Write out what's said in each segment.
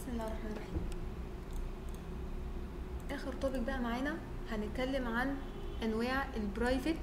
بسم الله الرحمن الرحيم اخر توبيك بقى معانا هنتكلم عن انواع البرايفت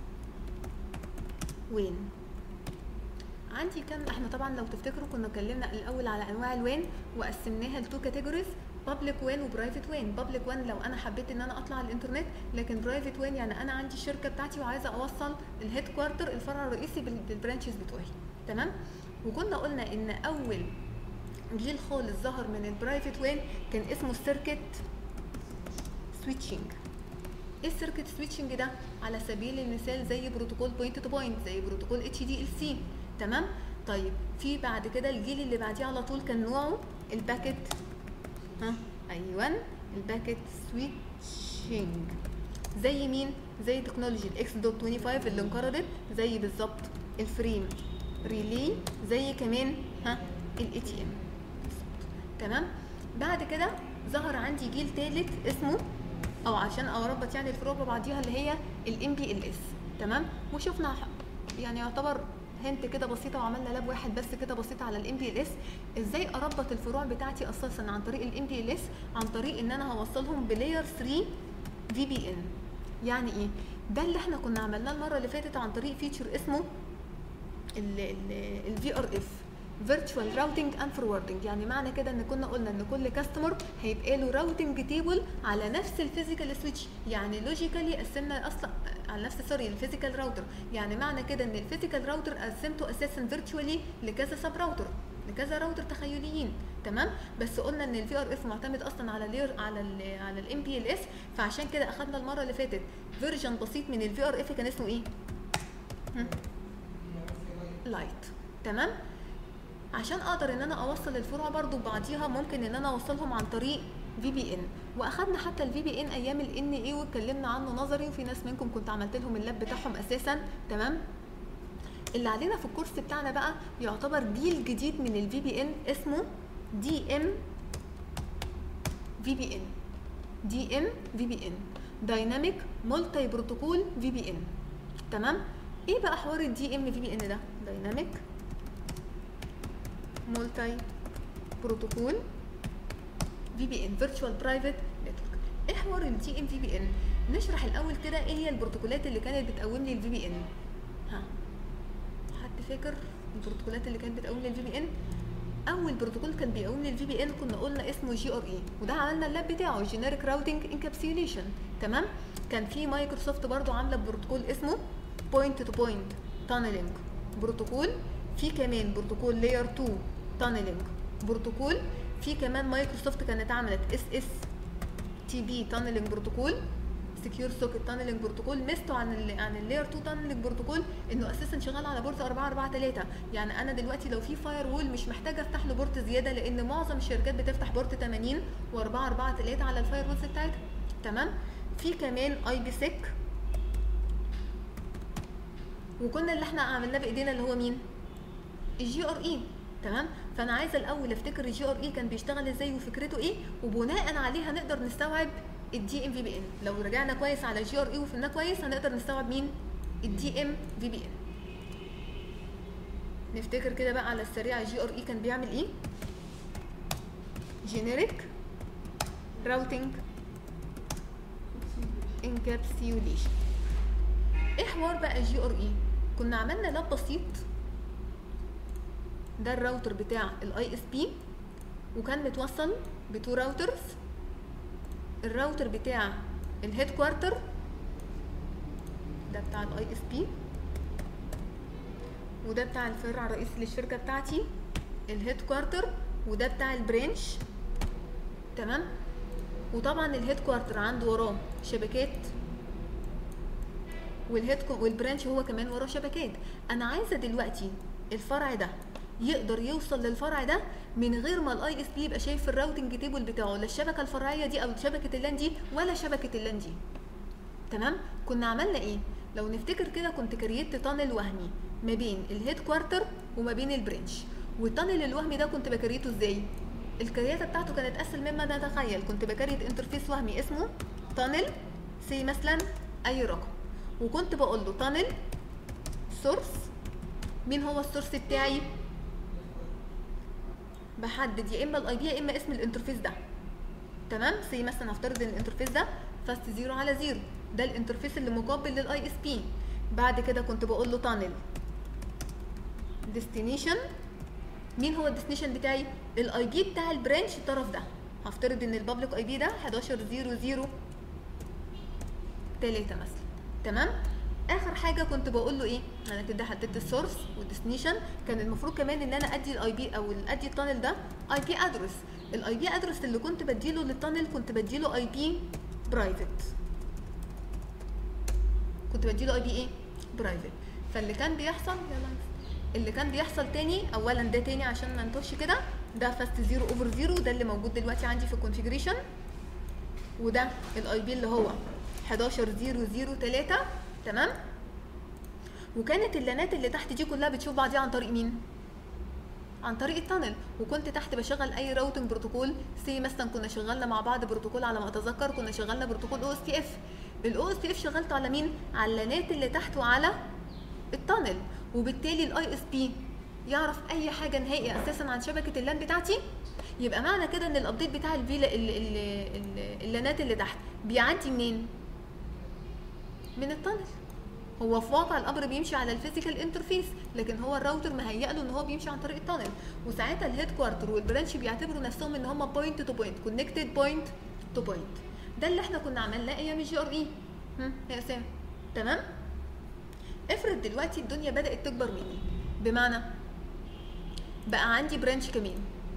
وين عندي كام احنا طبعا لو تفتكروا كنا اتكلمنا الاول على انواع الوين وقسمناها لتو كاتيجوريز بابليك وين وبرايفت وين بابليك وين لو انا حبيت ان انا اطلع على الانترنت لكن برايفت وين يعني انا عندي الشركه بتاعتي وعايزه اوصل الهيد كوارتر الفرع الرئيسي بال- بالبرانشز بتوعي تمام وكنا قلنا ان اول جيل خالص ظهر من البرايفت وين كان اسمه السيركت سويتشنج ايه السيركت سويتشنج ده على سبيل المثال زي بروتوكول بوينت تو بوينت زي بروتوكول اتش دي ال سي تمام طيب في بعد كده الجيل اللي بعديه على طول كان نوعه الباكت ها ايوه الباكت سويتشنج زي مين زي تكنولوجي الاكس دوت 25 اللي انقرضت زي بالظبط الفريم ريلي زي كمان ها الاي تي ام تمام بعد كده ظهر عندي جيل ثالث اسمه او عشان اربط يعني الفروع ببعضيها اللي هي الام بي ال اس تمام وشفنا ح- يعني يعتبر هنت كده بسيطه وعملنا لاب واحد بس كده بسيط على الام بي ال اس ازاي اربط الفروع بتاعتي اساسا عن طريق الام بي ال اس عن طريق ان انا هوصلهم بلاير 3 في بي ان يعني ايه ده اللي احنا كنا عملناه المره اللي فاتت عن طريق فيتشر اسمه الفي ار اف فيرتشوال راوتنج اند فوروردنج يعني معنى كده ان كنا قلنا ان كل كاستمر هيبقى له راوتنج تيبل على نفس الفيزيكال سويتش يعني لوجيكالي قسمنا اصلا على نفس سوري الفيزيكال راوتر يعني معنى كده ان الفيزيكال راوتر قسمته اساسا فيرتشوالي لكذا سب راوتر لكذا راوتر تخيليين تمام بس قلنا ان الفي ار اف معتمد اصلا على لير على ال على الام بي ال اس فعشان كده اخدنا المره اللي فاتت فيرجن بسيط من الفي ار اف كان اسمه ايه لايت تمام عشان اقدر ان انا اوصل الفروع برضو ببعضيها ممكن ان انا اوصلهم عن طريق في بي ان واخدنا حتى الفي بي ان ايام الان اي واتكلمنا عنه نظري وفي ناس منكم كنت عملت لهم اللاب بتاعهم اساسا تمام اللي علينا في الكورس بتاعنا بقى يعتبر جيل جديد من الفي بي ان اسمه دي ام في بي ان دي ام في بي ان دايناميك مولتي بروتوكول في بي ان تمام ايه بقى حوار الدي ام في بي ان ده دايناميك مولتي بروتوكول في بي ان فيرتشوال برايفت نتورك ايه حوار الدي ام في بي ان نشرح الاول كده ايه هي البروتوكولات اللي كانت بتقوم لي الفي بي ان ها حد فاكر البروتوكولات اللي كانت بتقوم لي الفي بي ان اول بروتوكول كان بيقوم لي الفي بي ان كنا قلنا اسمه جي ار اي وده عملنا اللاب بتاعه جينيريك راوتنج انكابسيوليشن تمام كان في مايكروسوفت برضو عامله بروتوكول اسمه بوينت تو بوينت تانلينج بروتوكول في كمان بروتوكول لاير 2 تانلينج بروتوكول في كمان مايكروسوفت كانت عملت اس اس تي بي تانلينج بروتوكول سكيور سوكيت تانلينج بروتوكول ميزته عن ال عن اللاير 2 تانلينج بروتوكول انه اساسا شغال على بورت 443 يعني انا دلوقتي لو في فاير وول مش محتاجه افتح له بورت زياده لان معظم الشركات بتفتح بورت 80 و443 على الفاير وولز بتاعتها تمام في كمان اي بي سيك وكنا اللي احنا عملناه بايدينا اللي هو مين الجي ار اي تمام فانا عايزه الاول افتكر الجي ار اي كان بيشتغل ازاي وفكرته ايه وبناء عليه هنقدر نستوعب الدي ام في بي ان لو رجعنا كويس على الجي ار اي وفهمناه كويس هنقدر نستوعب مين الدي ام في بي ان نفتكر كده بقى على السريع الجي ار اي كان بيعمل ايه جينيريك راوتنج انكابسيوليشن ايه حوار بقى الجي ار اي كنا عملنا لاب بسيط ده الراوتر بتاع الاي اس بي وكان متوصل بتو راوترز الراوتر بتاع الهيد كوارتر ده بتاع الاي اس بي وده بتاع الفرع الرئيسي للشركه بتاعتي الهيد كوارتر وده بتاع البرانش تمام وطبعا الهيد كوارتر عنده وراه شبكات والهيد والبرانش هو كمان وراه شبكات انا عايزه دلوقتي الفرع ده يقدر يوصل للفرع ده من غير ما الاي اس بي يبقى شايف الراوتنج تيبل بتاعه لا الشبكه الفرعيه دي او شبكه اللان دي ولا شبكه اللان دي تمام كنا عملنا ايه لو نفتكر كده كنت كريت تانل وهمي ما بين الهيد كوارتر وما بين البرانش والتانل الوهمي ده كنت بكريته ازاي الكرياته بتاعته كانت اسهل مما نتخيل كنت بكريت انترفيس وهمي اسمه تانل سي مثلا اي رقم وكنت بقول له تانل سورس مين هو السورس بتاعي بحدد يا اما الاي بي يا اما اسم الانترفيس ده تمام زي مثلا هفترض ان الانترفيس ده فاست زيرو على زيرو ده الانترفيس اللي مقابل للاي اس بي بعد كده كنت بقول له تانل ديستنيشن مين هو الديستنيشن بتاعي الاي بي بتاع البرانش الطرف ده هفترض ان البابليك اي بي ده 11000 3 مثلا تمام اخر حاجه كنت بقول له ايه انا كده حددت السورس والديستنيشن كان المفروض كمان ان انا ادي الاي بي او ادي التانل ده اي بي ادرس الاي بي ادرس اللي كنت بديله للتانل كنت بديله اي بي برايفت كنت بديله اي بي ايه برايفت فاللي كان بيحصل يلا اللي كان بيحصل تاني اولا ده تاني عشان ما نتوهش كده ده فاست زيرو اوفر زيرو ده اللي موجود دلوقتي عندي في الكونفيجريشن وده الاي بي اللي هو 11003 تمام وكانت اللانات اللي تحت دي كلها بتشوف بعضيها عن طريق مين عن طريق التانل وكنت تحت بشغل اي راوتنج بروتوكول سي مثلا كنا شغلنا مع بعض بروتوكول على ما اتذكر كنا شغلنا بروتوكول او اس تي اف الاو اس تي اف شغلته على مين على اللانات اللي تحت وعلى التانل وبالتالي الاي اس بي يعرف اي حاجه نهائي اساسا عن شبكه اللان بتاعتي يبقى معنى كده ان الابديت بتاع الفيلا ال- ال- ال- اللانات اللي تحت بيعدي منين من التانل هو في واقع الامر بيمشي على الفيزيكال انترفيس لكن هو الراوتر مهيأ له ان هو بيمشي عن طريق التانل وساعتها الهيد كوارتر والبرانش بيعتبروا نفسهم ان هم بوينت تو بوينت كونكتد بوينت تو بوينت ده اللي احنا كنا عملناه ايام الجي ار اي يا اسامه تمام افرض دلوقتي الدنيا بدات تكبر مني بمعنى بقى عندي برانش كمان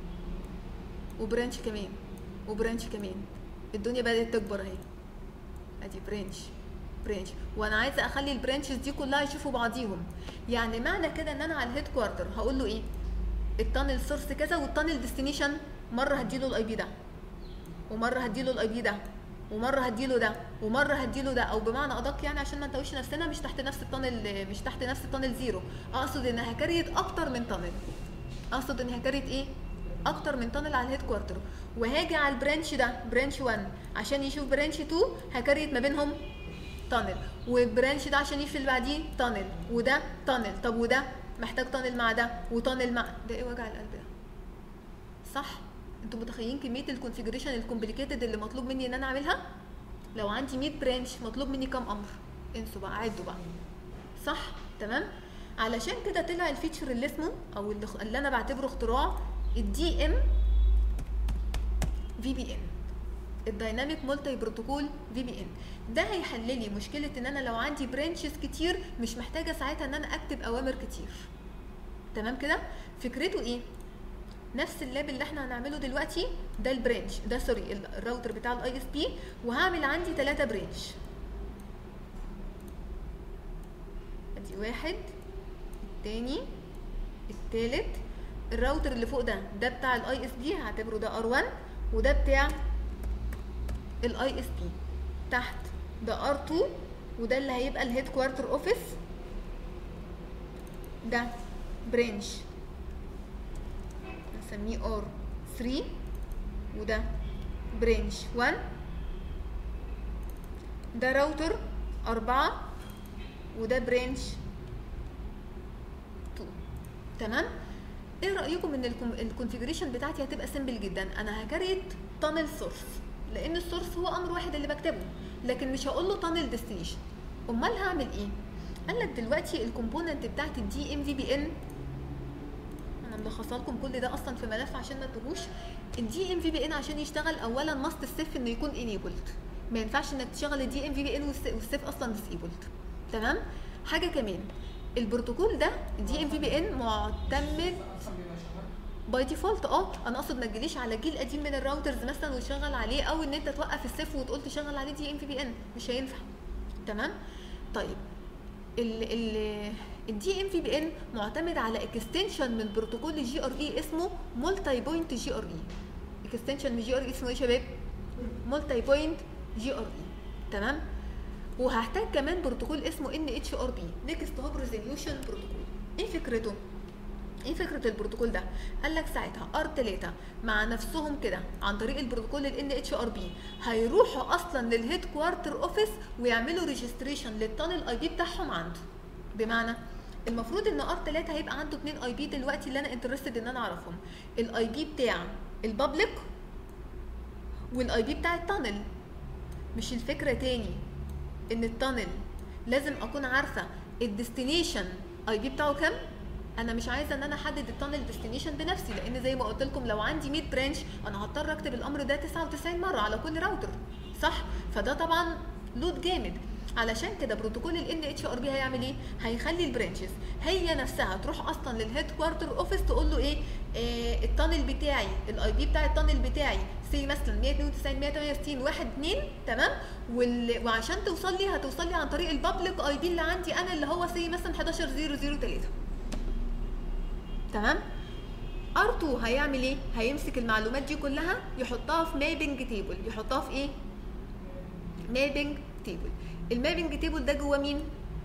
وبرانش كمان وبرانش كمان الدنيا بدات تكبر اهي ادي برانش برانش وانا عايزه اخلي البرانشز دي كلها يشوفوا بعضيهم يعني معنى كده ان انا على الهيد كوارتر هقول له ايه التانل سورس كذا والتانل ديستنيشن مره هديله الاي بي ده ومره هديله الاي بي ده ومره هديله ده ومره هديله ده او بمعنى ادق يعني عشان ما نتوهش نفسنا مش تحت نفس التانل مش تحت نفس التانل زيرو اقصد ان هكريت اكتر من تانل اقصد ان هكريت ايه اكتر من تانل على الهيد كوارتر وهاجي على البرانش ده برانش 1 عشان يشوف برانش 2 هكريت ما بينهم تانل والبرانش ده عشان يشوف اللي بعديه تانل وده تانل طب وده محتاج تانل مع ده وتانل مع ده ايه وجع القلب ده صح انتوا متخيلين كميه الكونفيجريشن الكومبليكيتد اللي مطلوب مني ان انا اعملها لو عندي 100 برانش مطلوب مني كام امر انسوا بقى عدوا بقى صح تمام علشان كده طلع الفيتشر اللي اسمه او اللي, اللي انا بعتبره اختراع الدي ام في بي ان الدايناميك مولتي بروتوكول في بي ان ده هيحل لي مشكله ان انا لو عندي برانشز كتير مش محتاجه ساعتها ان انا اكتب اوامر كتير تمام كده فكرته ايه نفس اللاب اللي احنا هنعمله دلوقتي ده البرانش ده سوري الراوتر بتاع الاي اس بي وهعمل عندي ثلاثة برانش ادي واحد التاني التالت الراوتر اللي فوق ده ده بتاع الاي اس بي هعتبره ده ار 1 وده بتاع الاي اس بي تحت ده ار 2 وده اللي هيبقى الهيد كوارتر اوفيس ده برانش نسميه ار 3 وده برانش 1 ده راوتر أربعة وده برانش 2 تمام ايه رايكم ان الكونفيجريشن بتاعتي هتبقى سيمبل جدا انا هكريت تانل سورس لان السورس هو امر واحد اللي بكتبه لكن مش هقول له تانل ديستنيشن امال هعمل ايه قال لك دلوقتي الكومبوننت بتاعت الدي ام في بي ان انا ملخصه لكم كل ده اصلا في ملف عشان ما تتوهوش الدي ام في بي ان عشان يشتغل اولا ماست السيف انه يكون انيبلد ما ينفعش انك تشغل الدي ام في بي ان والسيف اصلا ديسيبلد تمام حاجه كمان البروتوكول ده الدي ام في بي ان معتمد باي ديفولت اه انا اقصد ما تجيليش على جيل قديم من الراوترز مثلا وتشغل عليه او ان انت توقف السيف وتقول تشغل عليه دي ام في بي ان مش هينفع تمام طيب ال ال الدي ام في بي ان معتمد على اكستنشن من بروتوكول الجي ار اي اسمه مولتي بوينت جي ار اي اكستنشن من جي ار اي اسمه ايه يا شباب مولتي بوينت جي ار اي تمام وهحتاج كمان بروتوكول اسمه ان اتش ار بي نيكست هوب ريزوليوشن بروتوكول ايه فكرته ايه فكره البروتوكول ده قال لك ساعتها ار 3 مع نفسهم كده عن طريق البروتوكول ال اتش ار بي هيروحوا اصلا للهيد كوارتر اوفيس ويعملوا ريجستريشن للتانل اي دي بتاعهم عنده بمعنى المفروض ان ار 3 هيبقى عنده اتنين اي بي دلوقتي اللي انا انترستد ان انا اعرفهم الاي بي بتاع البابليك والاي بي بتاع التانل مش الفكره تاني ان التانل لازم اكون عارفه الديستنيشن اي بي بتاعه كام انا مش عايزه ان انا احدد التانل ديستنيشن بنفسي لان زي ما قلت لكم لو عندي 100 برانش انا هضطر اكتب الامر ده 99 مره على كل راوتر صح فده طبعا لود جامد علشان كده بروتوكول ال اتش ار بي هيعمل ايه؟ هيخلي البرانشز هي نفسها تروح اصلا للهيد كوارتر اوفيس تقول له ايه؟ آه التانل بتاعي الاي بي بتاع التانل بتاعي سي مثلا 192 168 1 2 تمام وال... وعشان توصل لي هتوصل لي عن طريق البابليك اي بي اللي عندي انا اللي هو سي مثلا 11003 تمام ار2 هيعمل ايه هيمسك المعلومات دي كلها يحطها في مابنج تيبل يحطها في ايه مابنج تيبل المابنج تيبل ده جوه مين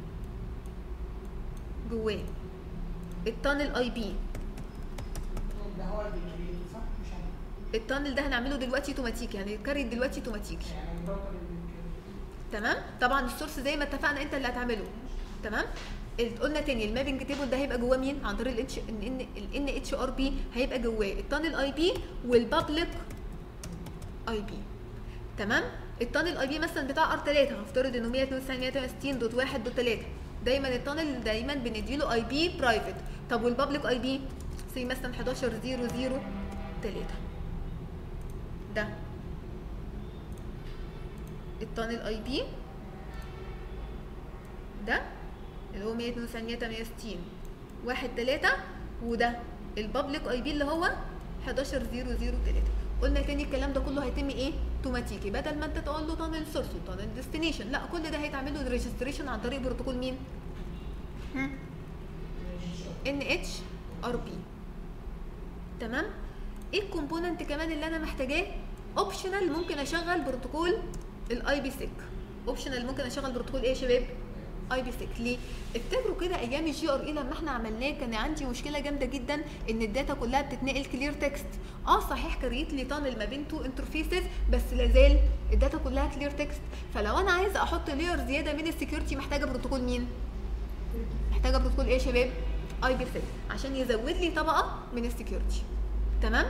جواه التانل اي بي ده هو اللي بيجري صح مش انا التانل ده هنعمله دلوقتي اوتوماتيكي يعني يتكرر دلوقتي اوتوماتيكي يعني الراوتر اللي بيجري. تمام طبعا السورس زي ما اتفقنا انت اللي هتعمله تمام ال- قلنا تاني المابنج تيبل ده هيبقى جواه مين عن طريق الاتش ان ان اتش ار بي هيبقى جواه التانل اي بي والبابليك اي بي تمام التانل اي بي مثلا بتاع ار 3 هفترض انه 192 دوت 1 دوت 3 دايما التانل دايما بنديله اي بي برايفت طب والبابليك اي بي سي مثلا 11003 ده التانل اي بي ده اللي هو 192 168 1 3 وده البابليك اي بي اللي هو 11003 قلنا تاني الكلام ده كله هيتم ايه اوتوماتيكي بدل ما انت تقول له تانل سورس وتانل ديستنيشن لا كل ده هيتعمل له ريجستريشن عن طريق بروتوكول مين ان اتش ار بي تمام ايه الكومبوننت كمان اللي انا محتاجاه اوبشنال ممكن اشغل بروتوكول الاي بي سيك اوبشنال ممكن اشغل بروتوكول ايه يا شباب اي بي سيك ليه افتكروا كده ايام الجي ار اي لما احنا عملناه كان عندي مشكله جامده جدا ان الداتا كلها بتتنقل كلير تكست اه صحيح كريت لي تانل ما بين تو انترفيسز بس لازال الداتا كلها كلير تكست فلو انا عايزه احط لير زياده من السكيورتي محتاجه بروتوكول مين محتاجه بروتوكول ايه يا شباب اي بي سيك عشان يزود لي طبقه من السكيورتي تمام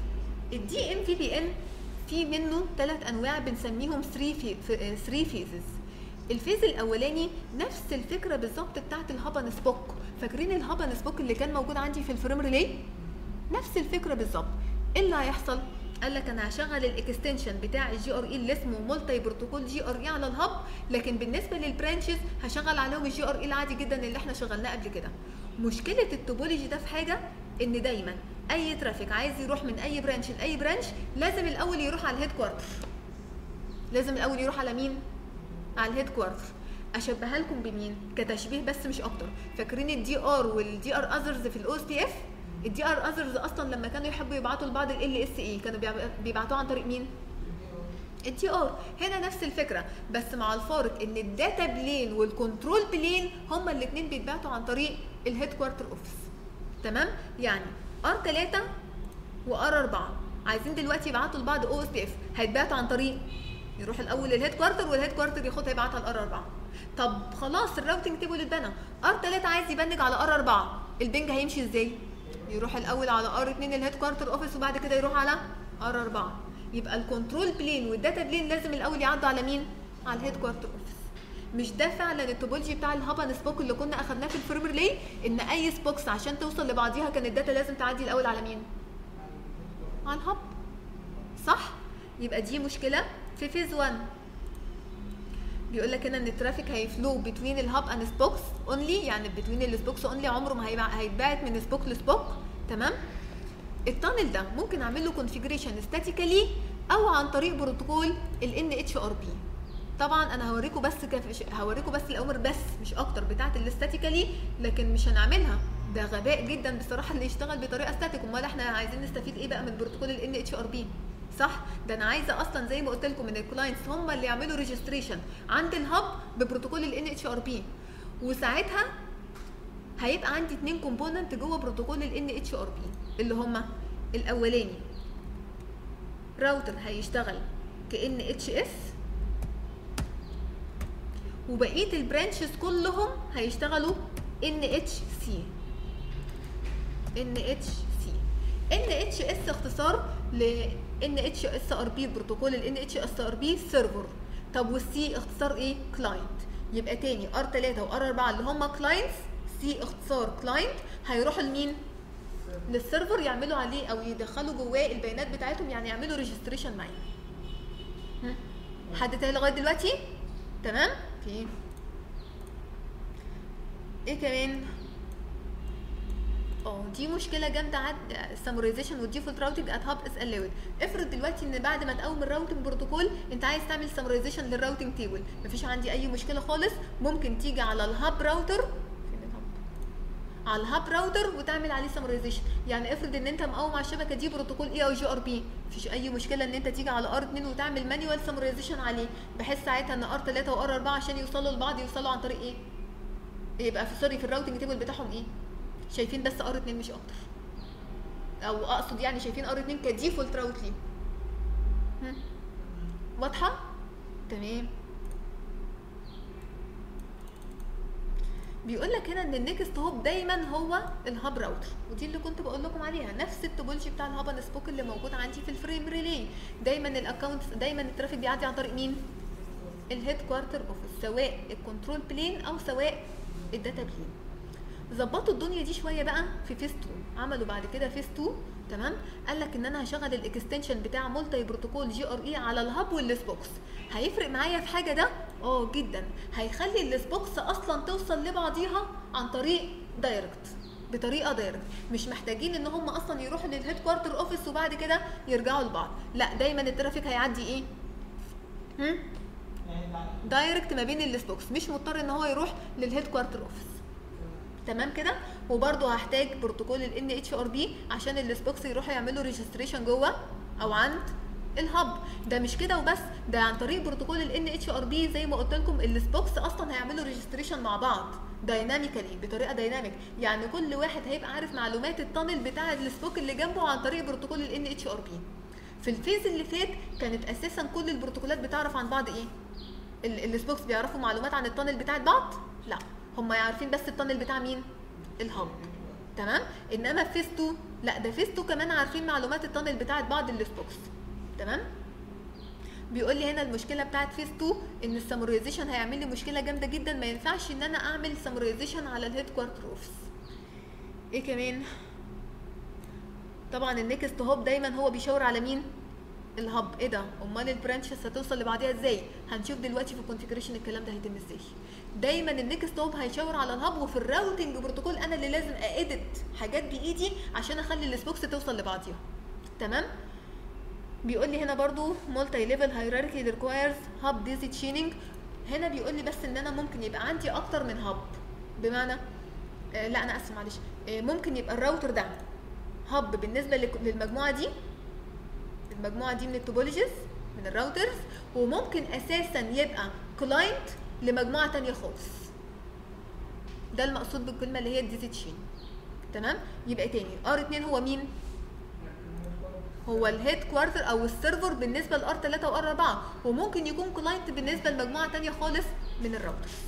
الدي ام في بي ان في منه ثلاث انواع بنسميهم 3 في 3 فيزز الفيز الاولاني نفس الفكره بالظبط بتاعت الهابن سبوك فاكرين الهابن سبوك اللي كان موجود عندي في الفريم ريلي نفس الفكره بالظبط ايه اللي هيحصل قال لك انا هشغل الاكستنشن بتاع الجي ار اي اللي اسمه مولتي بروتوكول جي ار اي على الهب لكن بالنسبه للبرانشز هشغل عليهم الجي ار اي العادي جدا اللي احنا شغلناه قبل كده مشكله التوبولوجي ده في حاجه ان دايما اي ترافيك عايز يروح من اي برانش لاي برانش لازم الاول يروح على الهيد كوارتر لازم الاول يروح على مين على الهيد كوارتر اشبهها لكم بمين كتشبيه بس مش اكتر فاكرين الدي ار والدي ار اذرز في الاو اس بي اف الدي ار اذرز اصلا لما كانوا يحبوا يبعتوا لبعض ال اس اي كانوا بيبع- بيبعتوها عن طريق مين الدي ار هنا نفس الفكره بس مع الفارق ان الداتا بلين والكنترول بلين هما الاثنين بيتبعتوا عن طريق الهيد كوارتر اوفيس تمام يعني ار 3 وار 4 عايزين دلوقتي يبعتوا لبعض او اس بي اف هيتبعتوا عن طريق يروح الاول للهيد كوارتر والهيد كوارتر ياخدها يبعتها لار 4 طب خلاص الراوتنج تيبل اتبنى ار 3 عايز يبنج على ار 4 البنج هيمشي ازاي يروح الاول على ار 2 الهيد كوارتر اوفيس وبعد كده يروح على ار 4 يبقى الكنترول بلين والداتا بلين لازم الاول يعدوا على مين على الهيد كوارتر اوفيس مش ده فعلا التوبولوجي بتاع الهاب سبوك اللي كنا اخدناه في الفريم ريلي ان اي سبوكس عشان توصل لبعضيها كان الداتا لازم تعدي الاول على مين على الهاب صح يبقى دي مشكله في فيز 1 بيقول لك هنا ان الترافيك هيفلو بتوين الهاب اند سبوكس اونلي يعني بتوين السبوكس اونلي عمره ما هيبع- هيتبعت من سبوك لسبوك تمام التانل ده ممكن اعمل له كونفيجريشن ستاتيكالي او عن طريق بروتوكول ال ان اتش ار بي طبعا انا هوريكم بس كيف هوريكم بس الاوامر بس مش اكتر بتاعه الاستاتيكالي لكن مش هنعملها ده غباء جدا بصراحه اللي يشتغل بطريقه ستاتيك امال احنا عايزين نستفيد ايه بقى من بروتوكول ال ان اتش ار بي صح ده انا عايزه اصلا زي ما قلت لكم ان الكلاينتس هم اللي يعملوا ريجستريشن عند الهب ببروتوكول ال ان اتش ار بي وساعتها هيبقى عندي اتنين كومبوننت جوه بروتوكول ال ان اتش ار بي اللي هما الاولاني راوتر هيشتغل كان اتش اس وبقيه البرانشز كلهم هيشتغلوا ان اتش سي ان اتش سي ان اتش اس اختصار ل ان اتش اس ار بي بروتوكول ال ان اتش اس ار بي سيرفر طب والسي اختصار ايه كلاينت يبقى تاني ار 3 وار 4 اللي هم كلاينتس سي اختصار كلاينت هيروحوا لمين للسيرفر يعملوا عليه او يدخلوا جواه البيانات بتاعتهم يعني يعملوا ريجستريشن معاه هم؟ حد تاني لغايه دلوقتي تمام اوكي ايه كمان اه دي مشكله جامده عند السمرايزيشن والديفولت راوتنج ات هاب از الاود افرض دلوقتي ان بعد ما تقوم الراوتنج بروتوكول انت عايز تعمل سمرايزيشن للراوتنج تيبل مفيش عندي اي مشكله خالص ممكن تيجي على الهاب راوتر فين الهاب على الهاب راوتر وتعمل عليه سمرايزيشن يعني افرض ان انت مقوم على الشبكه دي بروتوكول اي او جي ار بي مفيش اي مشكله ان انت تيجي على ار 2 وتعمل مانيوال سمرايزيشن عليه بحيث ساعتها ان ار 3 وار 4 عشان يوصلوا لبعض يوصلوا عن طريق ايه يبقى في سوري في الراوتنج تيبل بتاعهم ايه شايفين بس ار 2 مش اكتر او اقصد يعني شايفين ار 2 كديفولت راوت ليه هم؟ واضحه تمام بيقول لك هنا ان النكست هوب دايما هو الهاب راوتر ودي اللي كنت بقول لكم عليها نفس التوبولوجي بتاع الهاب اند سبوك اللي موجود عندي في الفريم ريلي دايما الاكونت دايما الترافيك بيعدي عن طريق مين الهيد كوارتر اوفيس سواء الكنترول بلين او سواء الداتا بلين ظبطوا الدنيا دي شويه بقى في فيس 2 عملوا بعد كده فيس 2 تمام قال لك ان انا هشغل الاكستنشن بتاع مولتي بروتوكول جي ار اي على الهاب والسبوكس هيفرق معايا في حاجه ده اه جدا هيخلي السبوكس اصلا توصل لبعضيها عن طريق دايركت بطريقه دايركت مش محتاجين ان هم اصلا يروحوا للهيد كوارتر اوفيس وبعد كده يرجعوا لبعض لا دايما الترافيك هيعدي ايه هم؟ يعني بعد دايركت ما بين السبوكس مش مضطر ان هو يروح للهيد كوارتر اوفيس تمام كده وبرده هحتاج بروتوكول ال اتش ار بي عشان السبوكس يروحوا يعملوا ريجستريشن جوه او عند الهب ده مش كده وبس ده عن طريق بروتوكول ال اتش ار بي زي ما قلت لكم السبوكس اصلا هيعملوا ريجستريشن مع بعض دايناميكالي بطريقه دايناميك يعني كل واحد هيبقى عارف معلومات التانل بتاع السبوك اللي جنبه عن طريق بروتوكول ال اتش ار بي في الفيز اللي فات كانت اساسا كل البروتوكولات بتعرف عن بعض ايه ال- السبوكس بيعرفوا معلومات عن التانل بتاعت بعض لا هم عارفين بس التانل بتاع مين الهب تمام انما في فيس 2 لا ده فيس 2 كمان عارفين معلومات التانل بتاعت بعض السبوكس تمام بيقول لي هنا المشكله بتاعت فيس 2 ان السمرايزيشن هيعمل لي مشكله جامده جدا ما ينفعش ان انا اعمل سمرايزيشن على الهيد كوارتر اوفيس ايه كمان طبعا النكست هوب دايما هو بيشاور على مين الهب ايه ده امال البرانشز هتوصل لبعضيها ازاي هنشوف دلوقتي في الكونفيجريشن الكلام ده هيتم ازاي دايما النكست هوب هيشاور على الهب وفي الراوتنج بروتوكول انا اللي لازم اادت حاجات بايدي عشان اخلي السبوكس توصل لبعضيها تمام بيقول لي هنا برضو مولتي ليفل هيراركي ريكوايرز هاب ديزي تشيننج هنا بيقول لي بس ان انا ممكن يبقى عندي اكتر من هاب بمعنى آه لا انا اسف معلش آه ممكن يبقى الراوتر ده هاب بالنسبه لك- للمجموعه دي المجموعه دي من التوبولوجيز من الراوترز وممكن اساسا يبقى كلاينت لمجموعه تانية خالص ده المقصود بالكلمه اللي هي الديزي تشين تمام يبقى تاني ار 2 هو مين هو الهيد كوارتر او السيرفر بالنسبه لار 3 وار 4 وممكن يكون كلاينت بالنسبه لمجموعه تانية خالص من الراوترز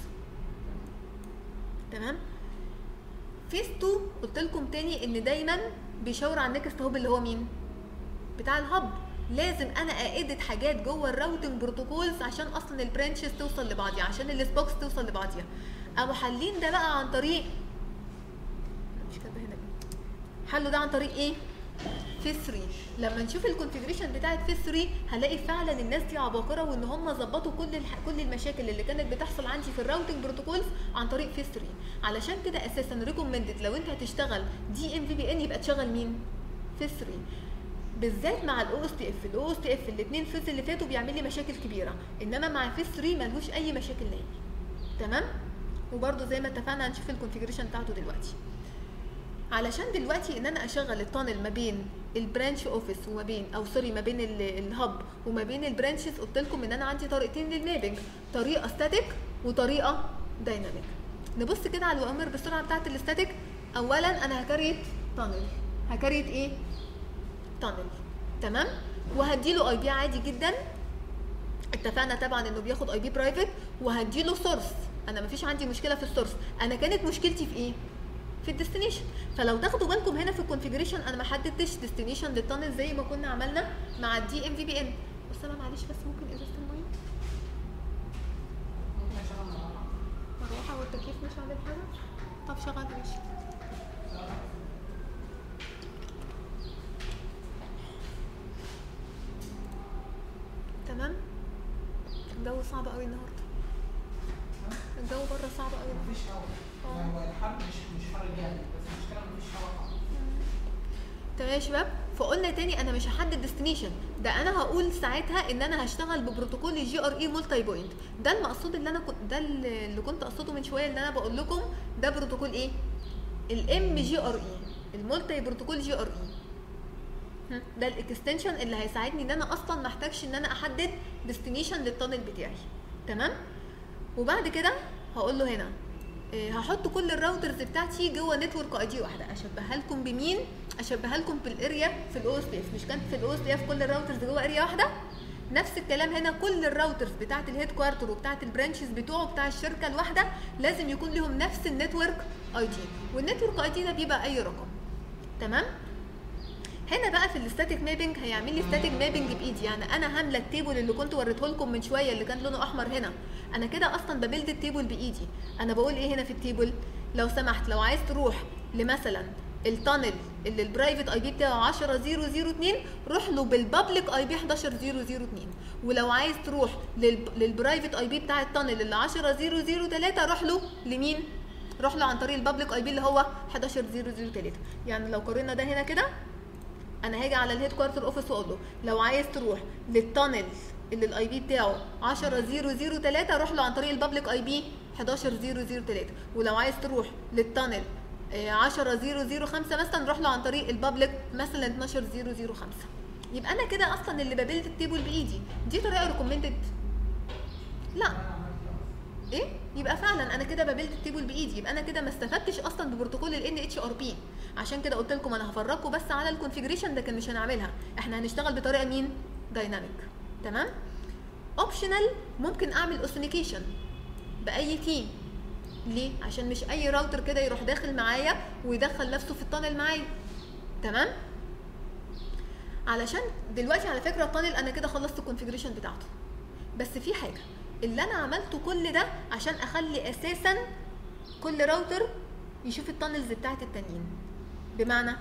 تمام فيس 2 قلت لكم تاني ان دايما بيشاور على النكست هوب اللي هو مين بتاع الهب لازم انا اادت حاجات جوه الراوتنج بروتوكولز عشان اصلا البرانشز توصل لبعضيها عشان السبوكس توصل لبعضيها قاموا حالين ده بقى عن طريق مش كاتبه هنا إيه. حلوا ده عن طريق ايه فيس 3 لما نشوف الكونفيجريشن بتاعت فيس 3 هلاقي فعلا الناس دي عباقره وان هم ظبطوا كل الح... كل المشاكل اللي كانت بتحصل عندي في الراوتنج بروتوكولز عن طريق فيس 3 علشان كده اساسا ريكومندد لو انت هتشتغل دي ام في بي ان يبقى تشغل مين فيس 3 بالذات مع الاو اس تي اف الاو اس تي اف الاثنين فيز اللي فاتوا بيعمل لي مشاكل كبيره انما مع فيس 3 ملهوش اي مشاكل نهائي تمام وبرده زي ما اتفقنا هنشوف الكونفيجريشن بتاعته دلوقتي علشان دلوقتي ان انا اشغل التانل ما بين البرانش اوفيس وما بين او سوري ما بين ال- الهب وما بين البرانشز قلت لكم ان انا عندي طريقتين للمابنج طريقه ستاتيك وطريقه دايناميك نبص كده على الاوامر بسرعه بتاعت الاستاتيك اولا انا هكريت تانل هكريت ايه تانل تمام وهديله اي بي عادي جدا اتفقنا طبعا انه بياخد اي بي برايفت وهديله سورس انا مفيش عندي مشكله في السورس انا كانت مشكلتي في ايه في الديستنيشن فلو تاخدوا بالكم هنا في الكونفيجريشن انا ما حددتش ديستنيشن للتانل زي ما كنا عملنا مع الدي ام في بي ان اسامه معلش بس ممكن ازازه الميه ممكن اشغل مروحة مروحه والتكييف مش عامل حاجه طب شغل ماشي تمام الجو صعب قوي النهارده الجو بره صعب قوي مفيش هوا اه. يعني هو الحر مش مش حر جامد بس المشكلة مفيش هوا خالص تمام يا شباب فقلنا تاني انا مش هحدد ديستنيشن ده انا هقول ساعتها ان انا هشتغل ببروتوكول الجي ار اي مولتي بوينت ده المقصود اللي انا كنت ده اللي كنت اقصده من شويه اللي انا بقول لكم ده بروتوكول ايه الام جي ار اي المولتي بروتوكول جي ار اي ده الاكستنشن اللي هيساعدني ان انا اصلا ما احتاجش ان انا احدد ديستنيشن للتانل بتاعي تمام وبعد كده هقول له هنا إيه، هحط كل الراوترز بتاعتي جوه نتورك اي دي واحده اشبهها لكم بمين اشبهها لكم بالاريا في الاو اس بي اف مش كانت في الاو اس بي اف كل الراوترز جوه اريا واحده نفس الكلام هنا كل الراوترز بتاعت الهيد كوارتر وبتاعت البرانشز بتوعه بتاع الشركه الواحده لازم يكون لهم نفس النتورك اي دي والنتورك اي دي ده بيبقى اي رقم تمام هنا بقى في الستاتيك مابنج هيعمل لي ستاتيك مابنج بايدي يعني انا هامله التيبل اللي كنت وريته لكم من شويه اللي كان لونه احمر هنا انا كده اصلا ببلد التيبل بايدي انا بقول ايه هنا في التيبل لو سمحت لو عايز تروح لمثلا التانل اللي البرايفت اي بي بتاعه 10002 روح له بالبابليك اي بي 11002 ولو عايز تروح للب- للبرايفت اي بي بتاع التانل اللي 10003 روح له لمين روح له عن طريق البابليك اي بي اللي هو 11003 يعني لو قارنا ده هنا كده انا هاجي على الهيد كوارتر اوفيس واقول له لو عايز تروح للتانل اللي الاي بي بتاعه 10003 روح له عن طريق البابليك اي بي 11003 ولو عايز تروح للتانل آه، 10005 مثلا روح له عن طريق البابليك مثلا 12005 يبقى انا كده اصلا اللي ببيلد التيبل بايدي دي طريقه ريكومندد لا انا عملت كده. ايه يبقى فعلا انا كده ببيلد التيبل بايدي يبقى انا كده ما استفدتش اصلا ببروتوكول ال اتش ار بي عشان كده قلت لكم انا هفرجكم بس على الكونفيجريشن لكن مش هنعملها احنا هنشتغل بطريقه مين دايناميك تمام اوبشنال ممكن اعمل اوثنيكيشن باي كي ليه عشان مش اي راوتر كده يروح داخل معايا ويدخل نفسه في التانل معايا تمام علشان دلوقتي على فكره التانل انا كده خلصت الكونفيجريشن بتاعته بس في حاجه اللي انا عملته كل ده عشان اخلي اساسا كل راوتر يشوف التانلز بتاعت التانيين بمعنى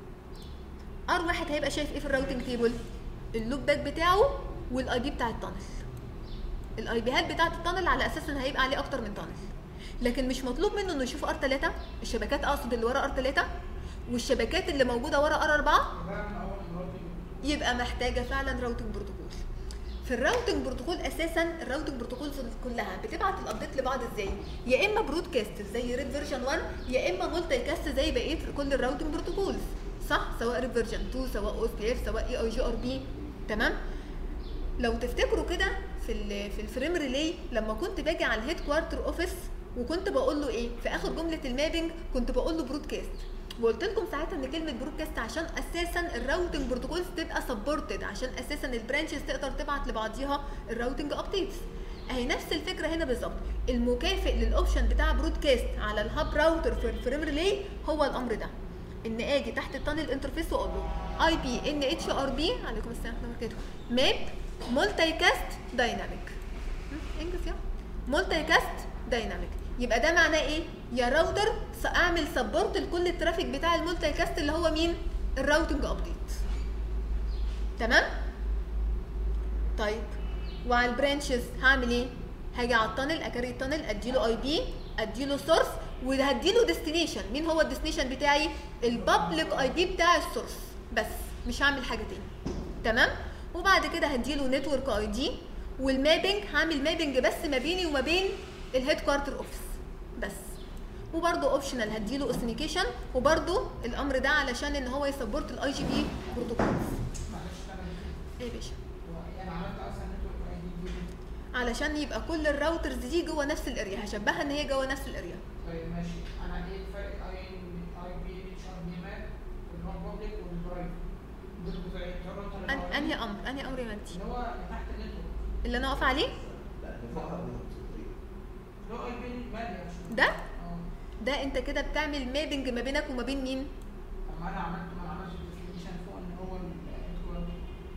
ار واحد هيبقى شايف ايه في الراوتنج تيبل اللوب باك بتاعه والاي بي بتاع التانل الاي بيهات بتاعت التانل على اساس ان هيبقى عليه اكتر من تانل لكن مش مطلوب منه انه يشوف ار 3 الشبكات اقصد اللي ورا ار 3 والشبكات اللي موجوده ورا ار 4 يبقى من اول الراوتنج يبقى محتاجه فعلا راوتنج بروتوكول في الراوتنج بروتوكول اساسا الراوتنج بروتوكولز كلها بتبعت الابديت لبعض ازاي يا اما برودكاست زي ريد فيرجن 1 يا اما مولتي كاست زي بقيه كل الراوتنج بروتوكولز صح سواء ريد فيرجن 2 سواء او اس بي اف سواء اي اي جي ار بي تمام لو تفتكروا كده في ال في الفريم ريلي لما كنت باجي على الهيد كوارتر اوفيس وكنت بقول له ايه في اخر جمله المابنج كنت بقول له برودكاست وقلت لكم ساعتها ان كلمه برودكاست عشان اساسا الراوتنج بروتوكولز تبقى سبورتد عشان اساسا البرانشز تقدر تبعت لبعضيها الراوتنج ابديتس اهي نفس الفكره هنا بالظبط المكافئ للاوبشن بتاع برودكاست على الهاب راوتر في الفريم ريلي هو الامر ده ان اجي تحت التانل انترفيس واقول له اي بي ان اتش ار بي عليكم السلام ورحمه الله وبركاته ماب مولتي كاست دايناميك انجز يا مولتي كاست دايناميك يبقى ده معناه ايه يا راوتر س- اعمل سبورت لكل الترافيك بتاع المولتي كاست اللي هو مين الراوتنج ابديت تمام طيب وعلى البرانشز هعمل ايه هاجي على التانل اكري التانل اديله اي بي اديله سورس وهديله ديستنيشن مين هو الديستنيشن بتاعي البابليك اي بي بتاع السورس بس مش هعمل حاجه تاني تمام وبعد كده هديله نتورك اي دي والمابنج هعمل مابنج بس ما بيني وما بين الهيد كوارتر اوفيس بس وبرده اوبشنال هديله اوثنيكيشن وبرده الامر ده علشان ان هو يسبورت الاي جي بي بروتوكولز معلش انا ايه يا باشا هو انا عملت اصلا نتورك اي دي دي علشان يبقى كل الراوترز دي جوه نفس الاريا هشبهها ان هي جوه نفس الاريا طيب ماشي انا ايه الفرق اي اي بي اتش ار بي ماب اللي هو البابليك والبرايفت دول بتوع الراوتر أن- انهي امر انهي امر يا مانتي اللي هو تحت النتورك اللي انا واقفه عليه لا اللي فوقها بالظبط لو اي بي مالي عشان ده اه ده انت كده بتعمل مابنج ما بينك وما بين مين اما انا عملت ما عملتش الديفينيشن فوق ان هو الهيد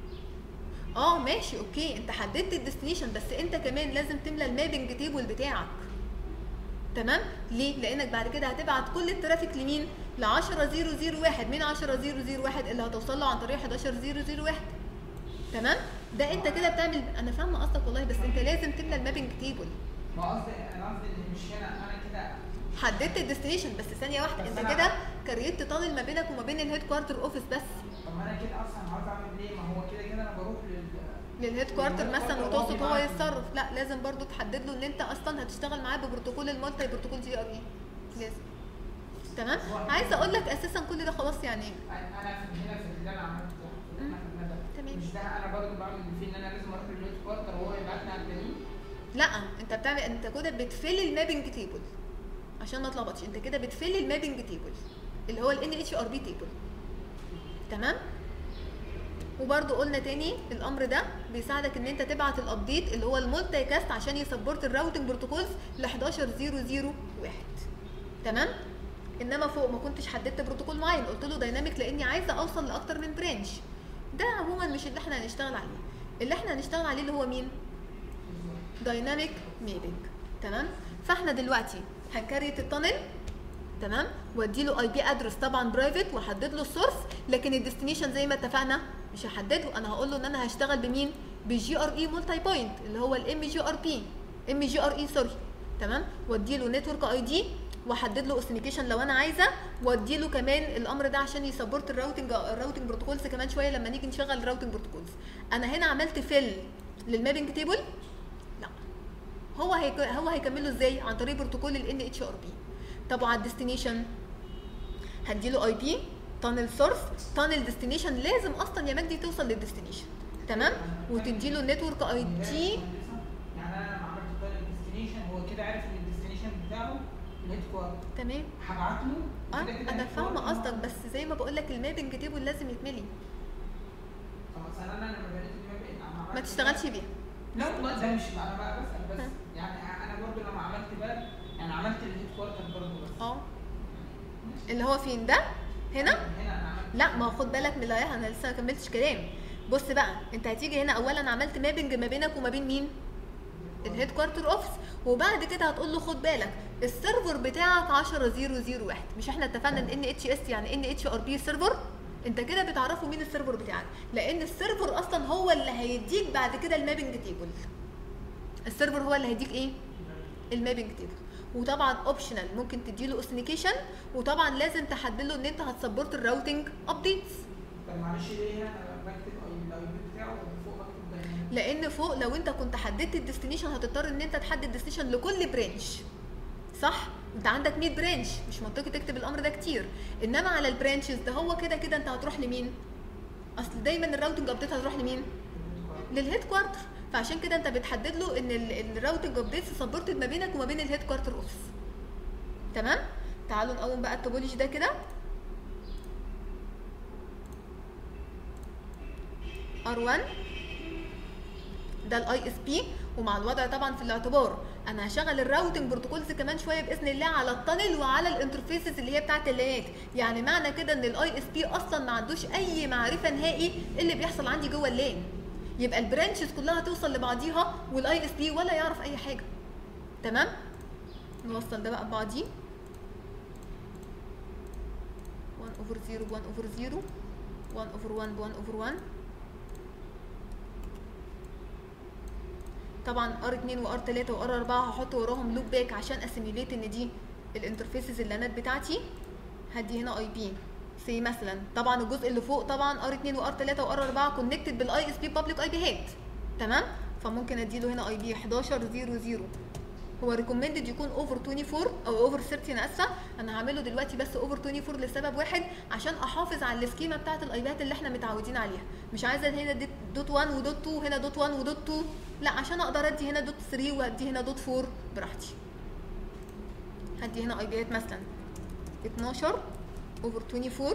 اه ماشي اوكي انت حددت الديستنيشن بس انت كمان لازم تملى المابنج تيبل بتاعك تمام ليه لانك بعد كده هتبعت كل الترافيك لمين ل 10001 مين 10001 اللي هتوصل له عن طريق 11001 تمام ده انت كده بتعمل انا فاهمه قصدك والله بس انت لازم تملى المابنج تيبل ما قصدي انا قصدي ان مش هنا انا كده حددت الديستنيشن بس ثانيه واحده بس انت أنا- كده كريت تانل ما بينك وما بين الهيد كوارتر اوفيس بس طب ما انا كده اصلا عاوز اعمل ليه ما هو كده كده انا بروح لل للهيد كوارتر للهيد مثلا كوارتر وتقصد هو هو بيبعت لي. يتصرف لا لازم برضو تحدد له ان انت اصلا هتشتغل معاه ببروتوكول المالتي بروتوكول جي ار اي لازم تمام عايزه اقول لك اساسا كل ده خلاص يعني انا في هنا في اللي انا عملته ده مم. احنا خدناه ده تمام. مش ده انا برضه بعمل فيه ان انا لازم اروح للهيد كوارتر وهو يبعتني على التانيين لا انت بتعمل انت كده بتفل المابنج تيبل عشان ما اتلخبطش انت كده بتفل المابنج تيبل اللي هو الان اتش ار بي تيبل تمام وبرضو قلنا تاني الامر ده بيساعدك ان انت تبعت الابديت اللي هو المولتي كاست عشان يسبورت الراوتنج بروتوكولز ل 11001 تمام انما فوق ما كنتش حددت بروتوكول معين قلت له دايناميك لاني عايزه اوصل لاكتر من برانش ده عموما مش اللي احنا هنشتغل عليه اللي احنا هنشتغل عليه اللي هو مين دايناميك ميبنج تمام فاحنا دلوقتي هنكريت التانل تمام وادي له اي بي ادرس طبعا برايفت واحدد له السورس لكن الديستنيشن زي ما اتفقنا مش هحدده انا هقول له ان انا هشتغل بمين بالجي ار اي مولتي بوينت اللي هو الام جي ار بي ام جي ار اي سوري تمام وادي له نتورك اي دي واحدد له اوثنيكيشن لو انا عايزه وادي له كمان الامر ده عشان يسبورت الراوتنج الراوتنج بروتوكولز كمان شويه لما نيجي نشغل الراوتنج بروتوكولز انا هنا عملت فيل للمابنج تيبل لا هو هيك... هو هيكمله ازاي عن طريق بروتوكول ال اتش ار بي طب على الديستنيشن هديله اي بي تانل سورس تانل ديستنيشن لازم اصلا يا مجدي توصل للديستنيشن تمام وتديله النتورك اي دي يعني انا لما عملت الطالب الديستنيشن هو كده عارف ان الديستنيشن بتاعه الهيد كوارتر تمام هبعت له اه كده كده انا الهيد فاهمه كوارتر قصدك بس زي ما بقول لك المابنج تيبل لازم يتملي طب مثلا انا لما بنيت الماب أنا ما عملت تشتغلش بيها لا والله ده مش انا بقى بسال بس ها. يعني انا برضو لما عملت باب يعني عملت الهيد كوارتر برضو بس اه اللي هو فين ده هنا هنا انا عملت لا ما هو خد بالك من اللي انا لسه ما كملتش كلام بص بقى انت هتيجي هنا اولا عملت مابنج ما بينك وما بين مين الهيد كوارتر اوفيس وبعد كده هتقول له خد بالك السيرفر بتاعك 10001 مش احنا اتفقنا ان ان اتش اس يعني ان اتش ار بي سيرفر انت كده بتعرفه مين السيرفر بتاعك لان السيرفر اصلا هو اللي هيديك بعد كده المابنج تيبل السيرفر هو اللي هيديك ايه المابنج تيبل وطبعا اوبشنال ممكن تديله اوثنيكيشن وطبعا لازم تحدد له ان انت هتسبورت الراوتنج ابديتس طب معلش ليه هنا انا بكتب الاي بي بتاعه وفوق بكتب دايناميك لان فوق لو انت كنت حددت الديستنيشن هتضطر ان انت تحدد ديستنيشن لكل برانش صح انت عندك 100 برانش مش منطقي تكتب الامر ده كتير انما على البرانشز ده هو كده كده انت هتروح لمين اصل دايما الراوتنج ابديت هتروح لمين للهيد كوارتر فعشان كده انت بتحدد له ان الراوتنج ابديتس سبورتد ما بينك وما بين الهيد كوارتر اوفيس تمام تعالوا نقوم بقى التوبولوجي ده كده R1 ده الاي اس بي ومع الوضع طبعا في الاعتبار انا هشغل الراوتنج بروتوكولز كمان شويه باذن الله على التانل وعلى الانترفيسز اللي هي بتاعه اللانات يعني معنى كده ان الاي اس بي اصلا ما عندوش اي معرفه نهائي اللي بيحصل عندي جوه اللان يبقى البرانشز كلها توصل لبعضيها والاي اس بي ولا يعرف اي حاجه تمام نوصل ده بقى ببعضيه 1 اوفر 0 1 اوفر 0 1 اوفر 1 ب 1 اوفر 1 طبعا ار 2 وار 3 وار 4 هحط وراهم لوب باك عشان اسيميليت ان دي الانترفيسز اللانات بتاعتي هدي هنا اي بي سي مثلا طبعا الجزء اللي فوق طبعا ار 2 وار 3 وار 4 كونكتد بالاي اس بي بابليك اي بي هات تمام فممكن اديله هنا اي بي 1100 هو ريكومندد يكون اوفر 24 او اوفر 30 انا اسفه انا هعمله دلوقتي بس اوفر 24 لسبب واحد عشان احافظ على السكيما بتاعه الايبات اللي احنا متعودين عليها مش عايزه هنا دي- دوت 1 ودوت 2 هنا دوت 1 ودوت 2 لا عشان اقدر ادي هنا دوت 3 وادي هنا دوت 4 براحتي هدي هنا ايبيات مثلا 12 اوفر 24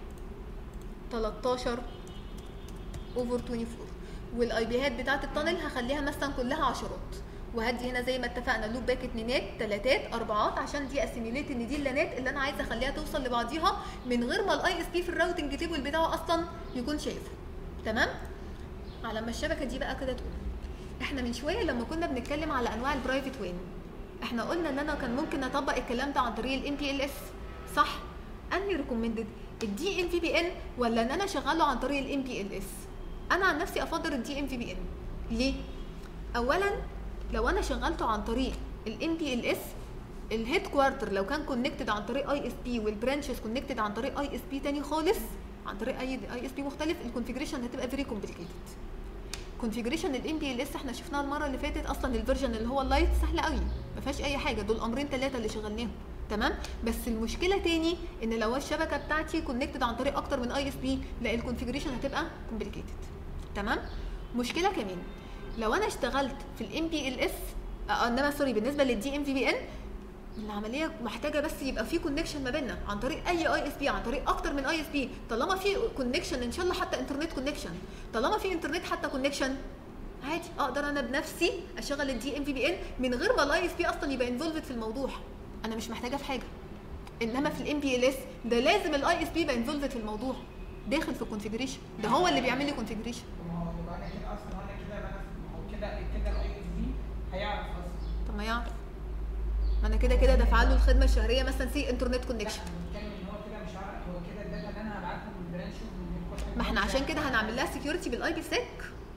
13 اوفر 24 والاي بيهات بتاعه التانل هخليها مثلا كلها عشرات وهدي هنا زي ما اتفقنا لوب باك اتنينات تلاتات اربعات عشان دي اسيميليت ان دي اللانات اللي انا عايزه اخليها توصل لبعضيها من غير ما الاي اس بي في الراوتنج تيبل بتاعه اصلا يكون شايفه تمام على ما الشبكه دي بقى كده تقول احنا من شويه لما كنا بنتكلم على انواع البرايفت وين احنا قلنا ان انا كان ممكن اطبق الكلام ده عن طريق الام بي ال اس صح انهي ريكومندد الدي ام في بي ان ولا ان انا اشغله عن طريق الام بي ال اس انا عن نفسي افضل الدي ام في بي ان ليه اولا لو انا شغلته عن طريق الام بي ال اس الهيد كوارتر لو كان كونكتد عن طريق اي اس بي والبرانشز كونكتد عن طريق اي اس بي تاني خالص عن طريق اي اي اس بي مختلف الكونفيجريشن هتبقى فيري كومبليكيتد كونفيجريشن الام بي ال اس احنا شفناه المره اللي فاتت اصلا الفيرجن اللي هو اللايت سهل قوي ما فيهاش اي حاجه دول امرين ثلاثه اللي شغلناهم تمام بس المشكله تاني ان لو الشبكه بتاعتي كونكتد عن طريق اكتر من اي اس بي لا الكونفيجريشن هتبقى كومبليكيتد تمام مشكله كمان لو انا اشتغلت في الام بي ال اس انما سوري بالنسبه للدي ام في بي ان العمليه محتاجه بس يبقى في كونكشن ما بيننا عن طريق اي اي اس بي عن طريق اكتر من اي اس بي طالما في كونكشن ان شاء الله حتى انترنت كونكشن طالما في انترنت حتى كونكشن عادي اقدر انا بنفسي اشغل الدي ام في بي ان من غير ما الاي اس بي اصلا يبقى انفولفد في الموضوع انا مش محتاجه في حاجه انما في الام بي ال اس ده لازم الاي اس بي يبقى انفولفد في الموضوع داخل في الكونفيجريشن ده هو اللي بيعمل لي كونفيجريشن ما هو يبقى انا كده اصلا وانا كده يبقى انا ما هو كده كده الاي اس بي هيعرف اصلا طب ما يعرف ما انا كده كده دافعه له الخدمه الشهريه مثلا سي انترنت كونكشن لا، أنا بتكلم ان هو كده مش عارف هو كده الداتا اللي انا هبعتها من البرانش ومن الكل حاجة ما احنا مش عشان عارف. كده هنعمل لها سكيورتي بالاي بي سيك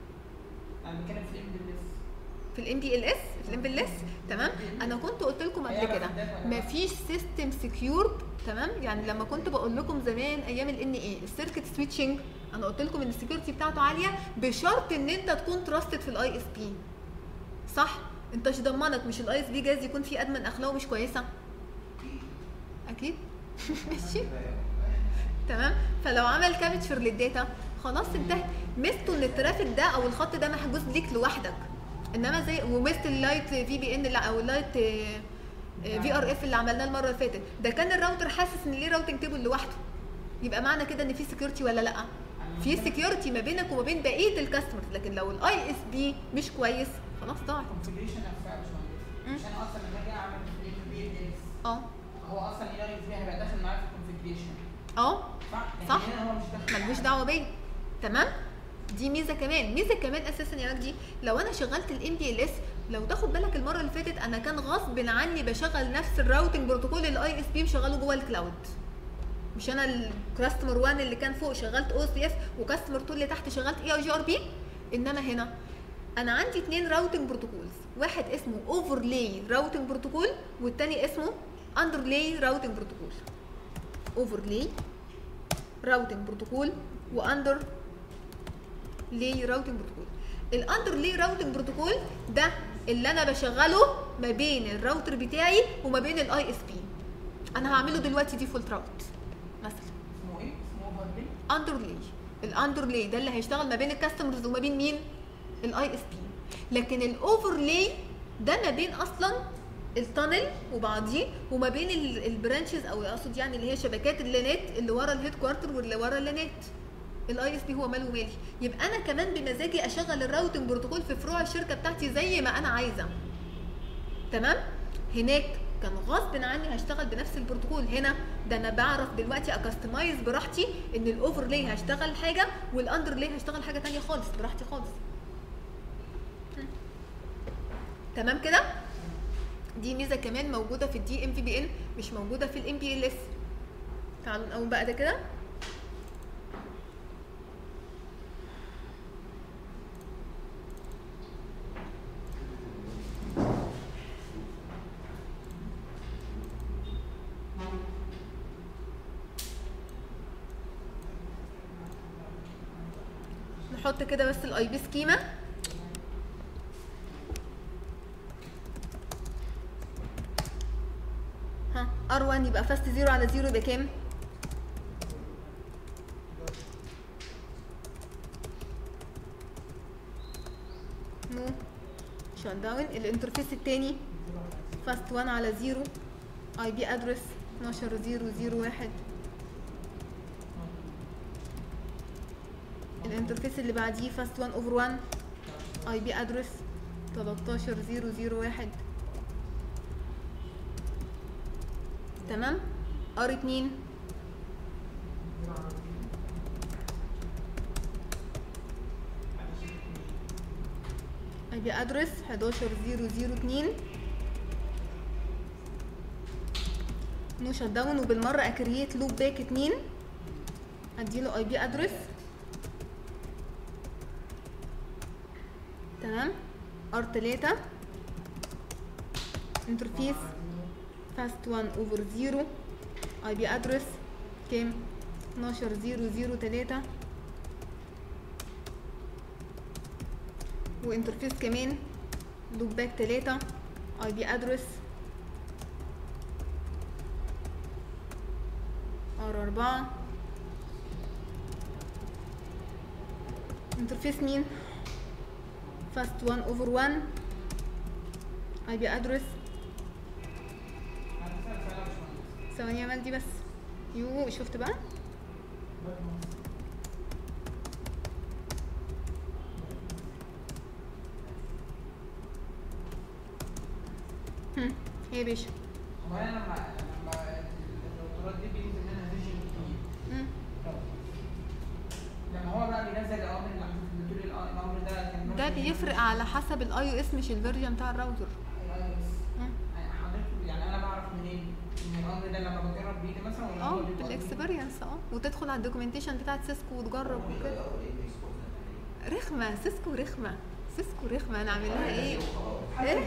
انا بتكلم في الام بي اس في الام بي ال اس في الام بي ال اس تمام انا كنت قلت لكم قبل كده مفيش سيستم سكيورد تمام يعني لما كنت بقول لكم زمان ايام الان اي السيركت سويتشنج انا قلت لكم ان السكيورتي بتاعته عاليه بشرط ان انت تكون تراستد في الاي اس بي صح انت مش ضمنك مش الاي اس بي جايز يكون فيه ادمن اخلاقه مش كويسه اكيد ماشي تمام فلو عمل كابتشر للداتا خلاص انتهت ميزته ان الترافيك ده او الخط ده محجوز ليك لوحدك انما زي وميزه اللايت في بي ان او اللايت في ار اف اللي عملناه المره اللي فاتت ده كان الراوتر حاسس ان ليه راوتنج تيبل لوحده يبقى معنى كده ان في سكيورتي ولا لا في سكيورتي ما بينك وما بين بقيه الكاستمرز لكن لو الاي اس بي مش كويس خلاص ضاعت الكونفيجريشن نفسها مش مم. مهندس عشان اصلا لما اجي اعمل الام بي اس اه هو اصلا الاي اس بي هيبقى داخل معايا في الكونفيجريشن اه صح؟ لكن صح. هنا هو مش داخل ملوش معايا. دعوه بيا تمام دي ميزه كمان ميزه كمان اساسا يا مجدي لو انا شغلت الام بي ال اس لو تاخد بالك المره اللي فاتت انا كان غصب عني بشغل نفس الراوتنج بروتوكول الاي اس بي مشغله جوه الكلاود مش انا الكاستمر 1 اللي كان فوق شغلت او اس بي اف وكاستمر 2 اللي تحت شغلت اي اي جي ار بي انما هنا انا عندي اثنين راوتنج بروتوكولز واحد اسمه اوفرلاي راوتنج بروتوكول والتاني اسمه اندرلاي راوتنج بروتوكول اوفرلاي راوتنج بروتوكول واندر لي راوتنج بروتوكول الاندر لي راوتنج بروتوكول ده اللي انا بشغله ما بين الراوتر بتاعي وما بين الاي اس بي انا هعمله دلوقتي ديفولت راوت مثلا اسمه ايه؟ اسمه اوفرلي اندر لي الاندر لي ده اللي هيشتغل ما بين الكاستمرز وما بين مين الاي اس بي لكن الاوفرلاي ده ما بين اصلا التانل وبعضيه وما بين ال- البرانشز او اقصد يعني اللي هي شبكات اللانات اللي ورا الهيد كوارتر واللي ورا اللانات الاي اس بي هو ماله مالي يبقى انا كمان بمزاجي اشغل الراوتنج بروتوكول في فروع الشركه بتاعتي زي ما انا عايزه تمام هناك كان غصب عني هشتغل بنفس البروتوكول هنا ده انا بعرف دلوقتي اكستمايز براحتي ان الاوفرلاي هشتغل حاجه والاندرلاي هشتغل حاجه تانية خالص براحتي خالص هم. تمام كده دي ميزه كمان موجوده في الدي ام في بي ان مش موجوده في الام بي ال اس تعالوا نقوم بقى ده كده نحط كده بس الاي بي سكيما ها ار1 يبقى فاست زيرو على زيرو يبقى كام؟ نو شان داون الانترفيس التاني فاست 1 على زيرو اي بي ادرس 12 زيرو زيرو واحد الانترفيس اللي بعديه فاست 1 اوفر 1 اي بي ادرس 13 0 0 1 تمام ار 2 اي بي ادرس 11 0 0 2 نو شت داون وبالمره اكريت لوب باك 2 اديله اي بي ادرس تمام ار 3 انترفيس فاست 1 اوفر 0 اي بي ادرس كام 12 0 0 3 وانترفيس كمان لوب باك 3 اي بي ادرس ار 4 انترفيس مين فاست 1 اوفر 1 اي بي ادرس ثواني يا مجدي بس يو شفت بقى هم، ايه يا باشا هو انا لما لما الدكتورات دي بينزل منها فيجن كتير هم، لما هو بقى بينزل الاوامر اللي عم بتقول الامر ده كان ده بيفرق على حسب الاي او اس مش الفيرجن بتاع الراوتر ايوه بس هم. حضرتك يعني انا بعرف منين ان الامر ده لما بجرب بايدي مثلا ولا هو اه بيبقى- بالاكسبيرينس اه وتدخل على الدوكيومنتيشن بتاعت سيسكو وتجرب وكده رخمه سيسكو رخمه سيسكو رخمه انا اعمل لها ايه ايه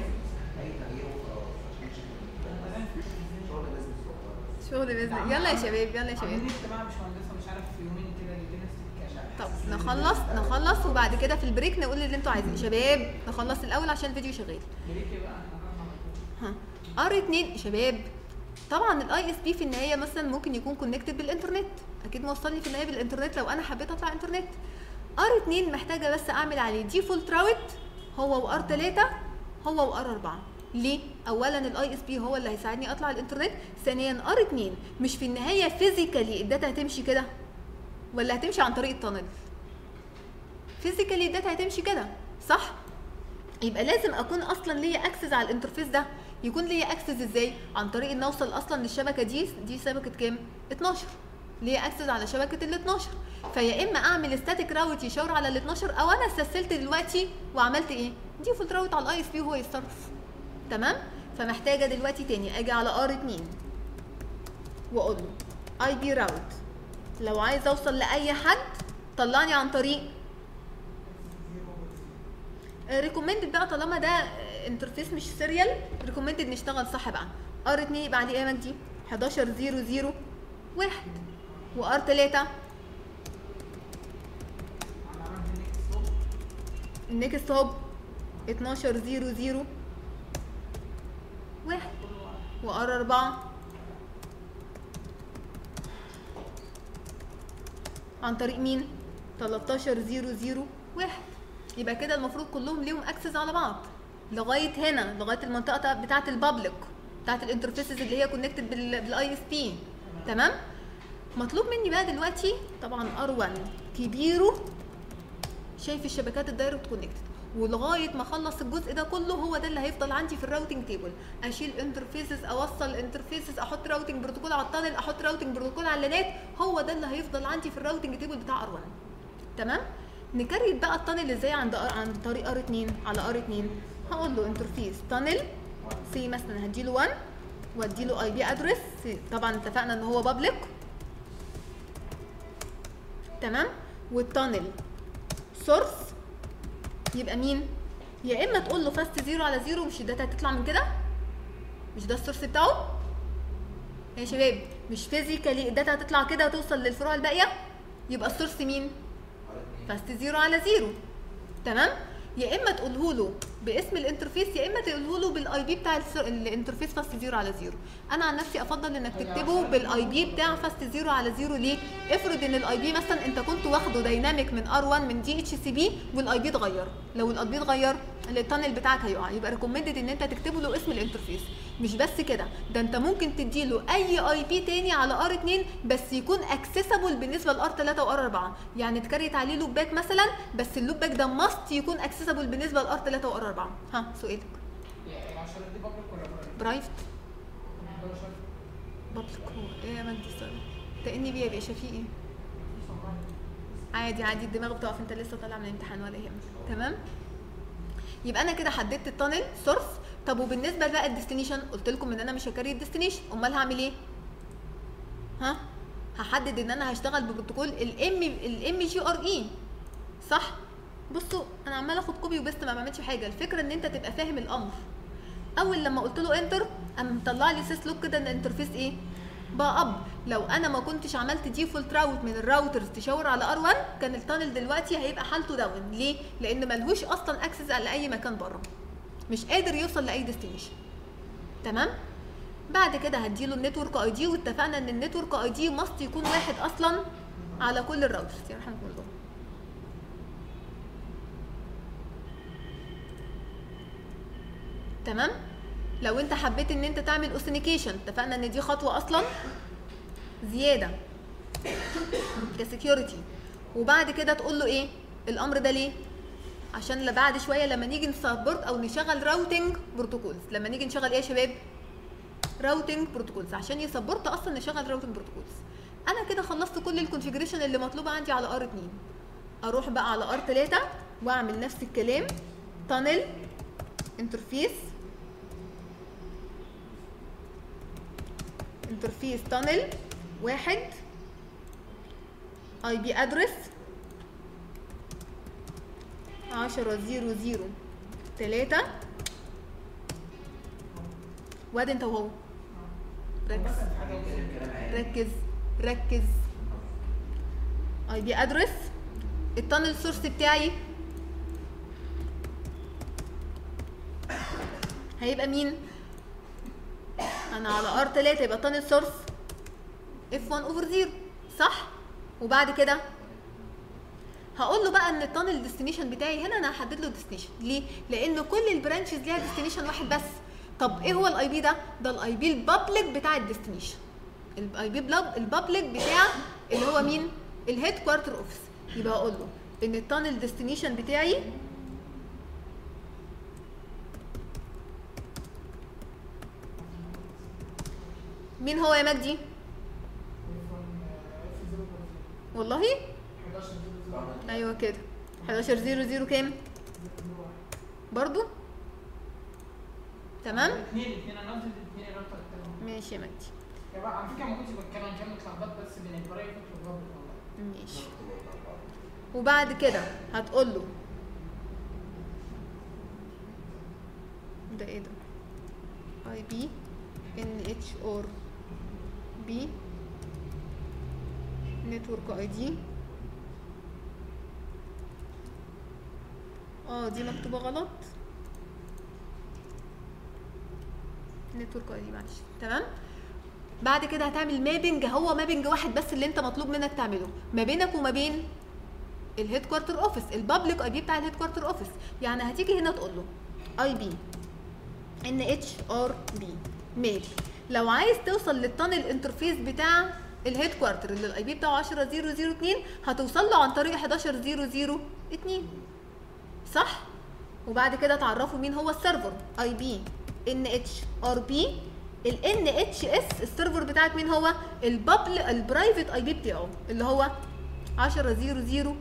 شغل بإذن يلا يا شباب يلا يا شباب عاملين اجتماع مش مهندسه مش عارف في يومين كده يدينا استكشاف طب نخلص نخلص وبعد كده في البريك نقول اللي انتوا عايزينه شباب نخلص الاول عشان الفيديو شغال بريك إيه بقى احنا على طول. ها ار 2 شباب طبعا الاي اس بي في النهايه مثلا ممكن يكون كونكتد بالانترنت اكيد موصلني في النهايه بالانترنت لو انا حبيت اطلع انترنت ار 2 محتاجه بس اعمل عليه ديفولت راوت هو وار 3 هو وار 4 ليه؟ اولا الاي اس بي هو اللي هيساعدني اطلع الانترنت ثانيا ار 2 مش في النهايه فيزيكالي الداتا هتمشي كده ولا هتمشي عن طريق التانل فيزيكالي الداتا هتمشي كده صح يبقى لازم اكون اصلا ليا اكسس على الانترفيس ده يكون ليا اكسس ازاي عن طريق ان اوصل اصلا للشبكه دي دي شبكه كام 12 ليا اكسس على شبكه ال 12 فيا اما اعمل ستاتيك راوت يشاور على ال 12 او انا استسهلت دلوقتي وعملت ايه ديفولت راوت على الاي اس بي وهو يتصرف تمام فمحتاجه دلوقتي تاني اجي على ار 2 واقول له اي بي راوت لو عايز اوصل لاي حد طلعني عن طريق ريكومندد بقى طالما ده انترفيس مش سيريال ريكومندد نشتغل صح بقى ار 2 يبقى عليه ايه يا مجدي 11 0 0 1 وار 3 على عملت النكست ستوب النكست هوب 12 0 0 1 وار 4 عن طريق مين 13 0 0 1 يبقى كده المفروض كلهم ليهم اكسس على بعض لغايه هنا لغايه المنطقه بتاعه البابليك بتاعه الانترفيسز اللي هي كونكتد بالاي اس بي تمام مطلوب مني بقى دلوقتي طبعا ار1 كبيره شايف الشبكات الدايركت كونكتد ولغايه ما اخلص الجزء ده كله هو ده اللي هيفضل عندي في الراوتنج تيبل اشيل انترفيسز اوصل انترفيسز احط راوتنج بروتوكول على التانل احط راوتنج بروتوكول على اللانات هو ده اللي هيفضل عندي في الراوتنج تيبل بتاع ار1 تمام نكريت بقى التانل ازاي عند عن طريق ار 2 على ار 2 هقول له انترفيس تانل سي مثلا هديله 1 واديله اي بي ادرس طبعا اتفقنا ان هو بابليك تمام والتانل سورس يبقى مين يا اما تقول له فاست زيرو على زيرو مش الداتا هتطلع من كده مش ده السورس بتاعه يا شباب مش فيزيكالي الداتا هتطلع كده وتوصل للفروع الباقيه يبقى السورس مين فاست زيرو على زيرو تمام يا اما تقوله له باسم الانترفيس يا اما تقوله له بالاي بي بتاع السر- الانترفيس فاست زيرو على زيرو انا عن نفسي افضل انك تكتبه بالاي بي بتاع فاست زيرو على زيرو ليه افرض ان الاي بي مثلا انت كنت واخده دايناميك من ار 1 من دي اتش سي بي والاي بي اتغير لو الاي بي اتغير التانل بتاعك هيقع يبقى ريكومندد ان انت تكتبه له اسم الانترفيس مش بس كده ده انت ممكن تديله اي اي بي تاني على ار 2 بس يكون اكسسبل بالنسبه لار 3 وار 4 يعني تكريت عليه لوب باك مثلا بس اللوب باك ده ماست يكون اكسسبل بالنسبه لار 3 وار 4 4 ها سؤالك يعني العشرة دي بابليك ولا برايفت؟ برايفت ده شرط. بابليك هو ايه يا مجدي السؤال تأني بيه يا باشا في ايه عادي عادي الدماغ بتقف انت لسه طالع من الامتحان ولا يهمك تمام يبقى انا كده حددت التانل سورس طب وبالنسبه بقى الديستنيشن قلت لكم ان انا مش هكري الديستنيشن امال هعمل ايه ها هحدد ان انا هشتغل ببروتوكول الام الام جي ار اي صح بصوا انا عمال اخد كوبي وبست ما بعملش حاجه الفكره ان انت تبقى فاهم الامر اول لما قلت له انتر قام مطلع لي سيس لوك كده ان الانترفيس ايه بقى اب لو انا ما كنتش عملت ديفولت راوت من الراوترز تشاور على ار 1 كان التانل دلوقتي هيبقى حالته داون ليه لان ملهوش اصلا اكسس لاي مكان بره مش قادر يوصل لاي ديستنيشن تمام بعد كده هديله النتورك اي دي واتفقنا ان النتورك اي دي ماست يكون واحد اصلا على كل الراوترز يرحمكم الله تمام لو انت حبيت ان انت تعمل اوثنيكيشن اتفقنا ان دي خطوه اصلا زياده كسكيورتي وبعد كده تقول له ايه الامر ده ليه عشان لا بعد شويه لما نيجي نسبورت او نشغل راوتنج بروتوكولز لما نيجي نشغل ايه يا شباب راوتنج بروتوكولز عشان يسبورت اصلا نشغل راوتنج بروتوكولز انا كده خلصت كل الكونفيجريشن اللي مطلوبه عندي على ار 2 اروح بقى على ار 3 واعمل نفس الكلام تانل انترفيس انترفيس تانل واحد اي بي ادرس عشرة زيرو زيرو تلاتة واد انت وهو ركز ركز ركز اي بي ادرس التانل سورس بتاعي هيبقى مين انا على ار 3 يبقى تانل سورس اف 1 اوفر 0 صح وبعد كده هقول له بقى ان التانل ديستنيشن بتاعي هنا انا هحدد له ديستنيشن ليه لان كل البرانشز ليها ديستنيشن واحد بس طب ايه هو الاي بي ده ده الاي بي البابليك بتاع الديستنيشن الاي بي البابليك بتاع اللي هو مين الهيد كوارتر اوفيس يبقى هقول له ان التانل ديستنيشن بتاعي مين هو يا مجدي والله 11 ايوه كده 11 0 0 كام برضو تمام اثنين اثنين انا قلت الاثنين اللي قلت الكلام ماشي يا مجدي يا بقى على فكره ما كنتش بتكلم عشان اتلخبطت بس بين البرايفت والبابليك والله ماشي وبعد كده هتقول له ده ايه ده اي بي ان اتش اور بي نتورك اي دي اه دي مكتوبه غلط نتورك اي دي معلش تمام بعد كده هتعمل مابنج هو مابنج واحد بس اللي انت مطلوب منك تعمله ما بينك وما بين الهيد كوارتر اوفيس البابليك اي بي بتاع الهيد كوارتر اوفيس يعني هتيجي هنا تقول له اي بي ان اتش ار بي ميل لو عايز توصل للتانل انترفيس بتاع الهيد كوارتر اللي الاي بي بتاعه 10002 هتوصل له عن طريق 11002 صح وبعد كده تعرفوا مين هو السيرفر اي بي ان اتش ار بي الان اتش اس السيرفر بتاعك مين هو البابل البرايفت اي بي بتاعه اللي هو 10002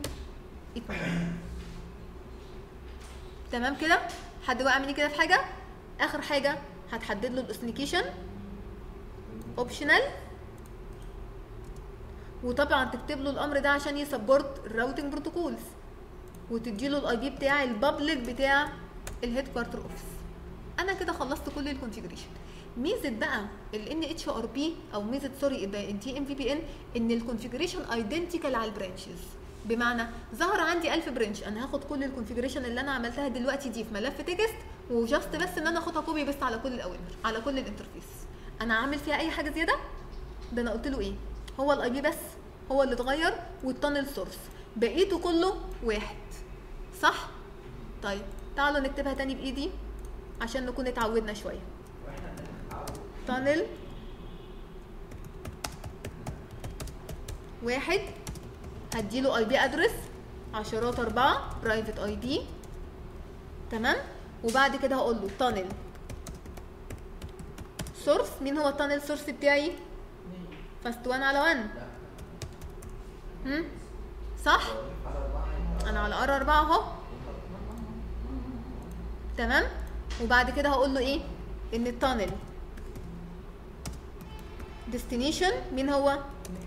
تمام كده حد وقع مني كده في حاجه اخر حاجه هتحدد له الاوثنيكيشن اوبشنال وطبعا تكتب له الامر ده عشان يسبورت الراوتنج بروتوكولز وتدي له الاي بي بتاع البابليك بتاع الهيد كوارتر اوفيس انا كده خلصت كل الكونفيجريشن ميزه بقى ال ان اتش ار بي او ميزه سوري الدي ام في بي ان ان الكونفيجريشن ايدنتيكال على البرانشز بمعنى ظهر عندي 1000 برانش انا هاخد كل الكونفيجريشن اللي انا عملتها دلوقتي دي في ملف تكست وجاست بس ان انا اخدها كوبي بس على كل الاوامر على كل الانترفيس انا عامل فيها اي حاجه زياده ده انا قلت له ايه هو الاي بي بس هو اللي اتغير والتانل سورس بقيته كله واحد صح طيب تعالوا نكتبها تاني بايدي عشان نكون اتعودنا شويه تانل واحد هديله اي بي ادرس عشرات اربعة برايفت اي بي تمام وبعد كده هقول له تانل سورس مين هو التانل سورس بتاعي فاست 1 على 1 هم صح انا على ار 4 اهو تمام وبعد كده هقول له ايه ان التانل ديستنيشن مين هو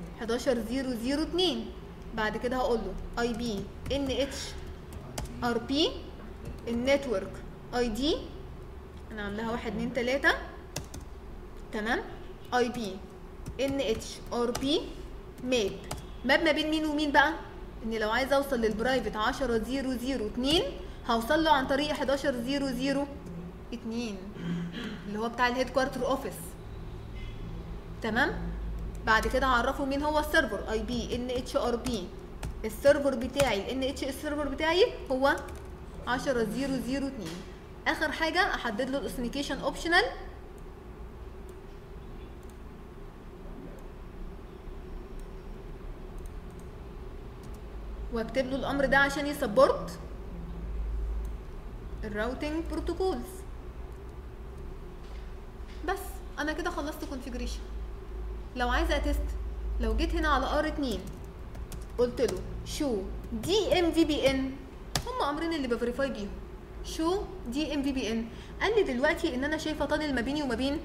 11002 بعد كده هقول له اي بي ان اتش ار بي النتورك اي دي انا عاملاها واحد اتنين تلاتة تمام اي بي ان اتش ار بي ماب ماب ما بين مين ومين بقى ان لو عايزه اوصل للبرايفت 10002 هوصل له عن طريق 11002 اللي هو بتاع الهيد كوارتر اوفيس تمام بعد كده هعرفه مين هو السيرفر اي بي ان اتش ار بي السيرفر بتاعي الان اتش السيرفر بتاعي هو 10002 اخر حاجه احدد له الاوثنتيكيشن اوبشنال واكتب له الامر ده عشان يسبورت الراوتنج بروتوكولز بس انا كده خلصت كونفيجريشن لو عايزه اتست لو جيت هنا على ار 2 قلت له شو دي ام في بي ان هم امرين اللي بفيريفاي بيهم شو دي ام في بي ان قال لي دلوقتي ان انا شايفه تانل ما بيني وما بين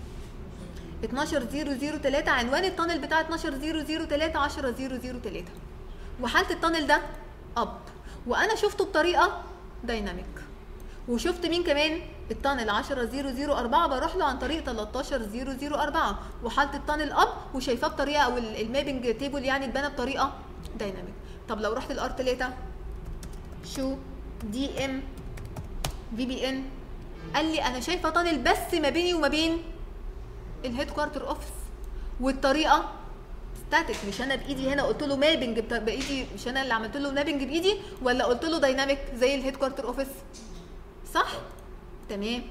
12003 عنوان التانل بتاع 12003 10003 وحاله التانل ده اب وانا شفته بطريقه دايناميك وشفت مين كمان التانل 10004 بروح له عن طريق 13004 وحاله التانل اب وشايفاه بطريقه او ال- المابنج تيبل يعني اتبنى بطريقه دايناميك طب لو رحت الار 3 شو دي ام في بي ان قال لي انا شايفه تانل بس ما بيني وما بين الهيد كوارتر اوفيس والطريقه ستاتيك مش انا بايدي هنا قلت له مابنج بتا- بايدي مش انا اللي عملت له مابنج بايدي ولا قلت له دايناميك زي الهيد كوارتر اوفيس صح تمام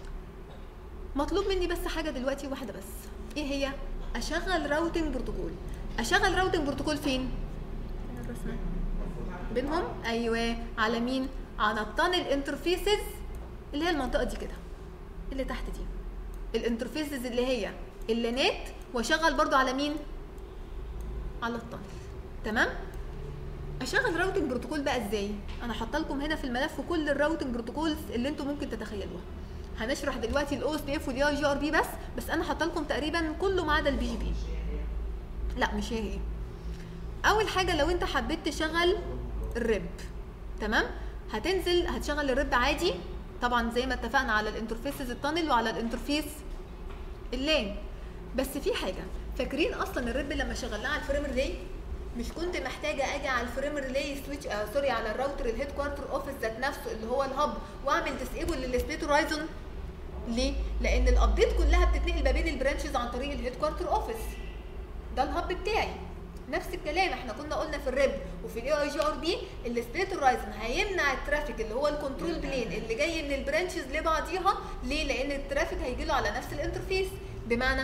مطلوب مني بس حاجه دلوقتي واحده بس ايه هي اشغل راوتنج بروتوكول اشغل راوتنج بروتوكول فين فين الرسمه بينهم ايوه على مين على التانل انترفيسز اللي هي المنطقه دي كده اللي تحت دي الانترفيسز اللي هي اللانات واشغل برضو على مين على التانل تمام اشغل راوتنج بروتوكول بقى ازاي انا حاطه لكم هنا في الملف كل الراوتنج بروتوكولز اللي انتم ممكن تتخيلوها هنشرح دلوقتي الاو اس بي اف والاي جي ار بي بس بس انا حاطه لكم تقريبا كله ما عدا البي جي بي لا مش هي هي اول حاجه لو انت حبيت تشغل الريب تمام هتنزل هتشغل الريب عادي طبعا زي ما اتفقنا على الانترفيسز التانل وعلى الانترفيس اللان بس في حاجه فاكرين اصلا الريب لما شغلناه على الفريم ريلي مش كنت محتاجه اجي على الفريم ريلي سويتش آه سوري على الراوتر الهيد كوارتر اوفيس ذات نفسه اللي هو الهب واعمل ديسيبل للسبيت هورايزون ليه؟ لان الابديت كلها بتتنقل ما بين البرانشز عن طريق الهيد كوارتر اوفيس ده الهب بتاعي نفس الكلام احنا كنا قلنا في الريب وفي الاي اي جي ار بي السبيت هورايزون هيمنع الترافيك اللي هو الكنترول بلين اللي جاي من البرانشز لبعضيها ليه؟ لان الترافيك هيجي له على نفس الانترفيس بمعنى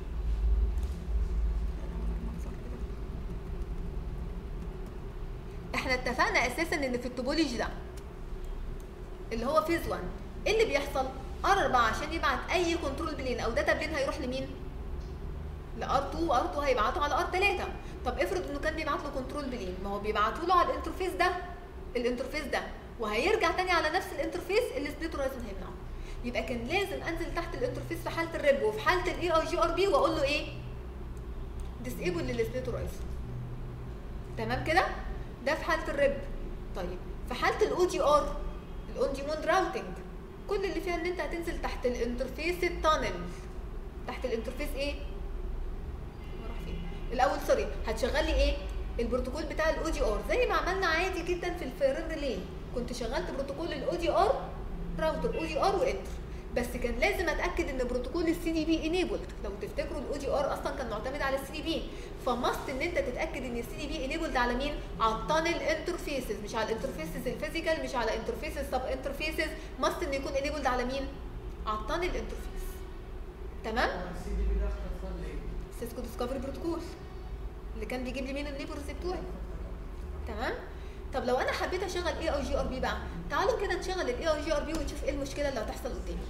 احنا اتفقنا اساسا ان في التوبولوجي ده اللي هو فيز 1 ايه اللي بيحصل ار 4 عشان يبعت اي كنترول بلين او داتا بلين هيروح لمين لار 2 وار 2 هيبعته على ار 3 طب افرض انه كان بيبعت له كنترول بلين ما هو بيبعتوا له على الانترفيس ده الانترفيس ده وهيرجع تاني على نفس الانترفيس اللي سبليت هورايزون هيمنعه يبقى كان لازم انزل تحت الانترفيس في حاله الريب وفي حاله الاي اي جي ار بي واقول له ايه ديسيبل للسبليت هورايزون تمام كده ده في حاله الريب طيب في حاله الاو دي ار الاون ديموند راوتنج كل اللي فيها ان انت هتنزل تحت الانترفيس التانل تحت الانترفيس ايه راح فين الاول سوري هتشغل لي ايه البروتوكول بتاع الاو دي ار زي ما عملنا عادي جدا في الفريم ريلي كنت شغلت بروتوكول الاو دي ار راوتر او دي ار وانتر بس كان لازم اتاكد ان بروتوكول السي دي بي انيبلد لو تفتكروا الاو دي ار اصلا كان معتمد على السي دي بي فماست ان انت تتاكد ان السي دي بي انيبلد على مين على التانل انترفيسز مش على الانترفيسز الفيزيكال مش على انترفيسز سب انترفيسز ماست ان يكون انيبلد على مين على التانل انترفيس تمام السي دي بي ده اختصار لايه؟ سيسكو ديسكفري بروتوكول اللي كان بيجيب لي مين النيبرز بتوعي تمام طب لو انا حبيت اشغل اي اي جي ار بي بقى تعالوا كده نشغل الاي اي جي ار بي ونشوف ايه المشكله اللي هتحصل قدامي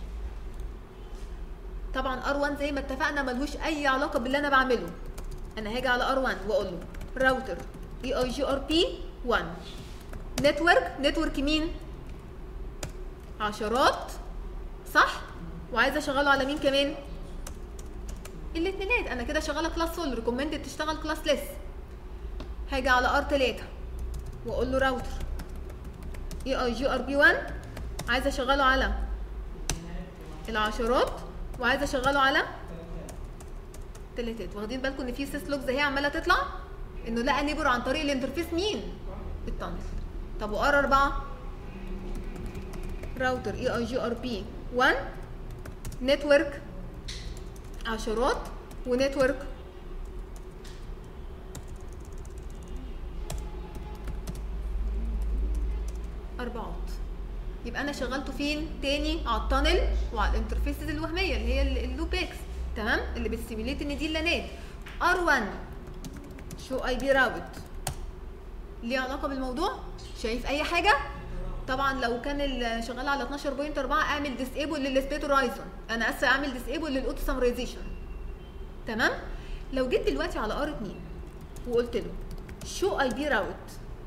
طبعا ار1 زي ما اتفقنا ملوش اي علاقه باللي انا بعمله انا هاجي على ار1 واقول له راوتر اي اي جي ار بي 1 نتورك نتورك مين عشرات صح وعايزه اشغله على مين كمان الاثنينات انا كده شغاله كلاس فول ريكومندد تشتغل كلاس ليس هاجي على ار 3 واقول له راوتر اي اي جي ار بي 1 عايزه اشغله على العشرات وعايزه اشغله على تلاتات واخدين بالكم ان في سيس لوجز اهي عماله تطلع انه لقى نيبر عن طريق الانترفيس مين التانل طب وار 4 راوتر اي اي جي ار بي 1 نتورك عشرات ونتورك أربعات يبقى أنا شغلته فين؟ تاني على التانل وعلى الانترفيسز الوهمية اللي هي ال- اللوبكس تمام؟ اللي بتسيميليت إن دي اللانات R1 شو اي بي راوت ليه علاقة بالموضوع؟ شايف أي حاجة؟ طبعا لو كان ال- شغال على 12.4 اعمل ديسيبل للسبيت هورايزون انا اسفه اعمل ديسيبل للاوتو سمرايزيشن تمام لو جيت دلوقتي على ار 2 وقلت له شو اي بي راوت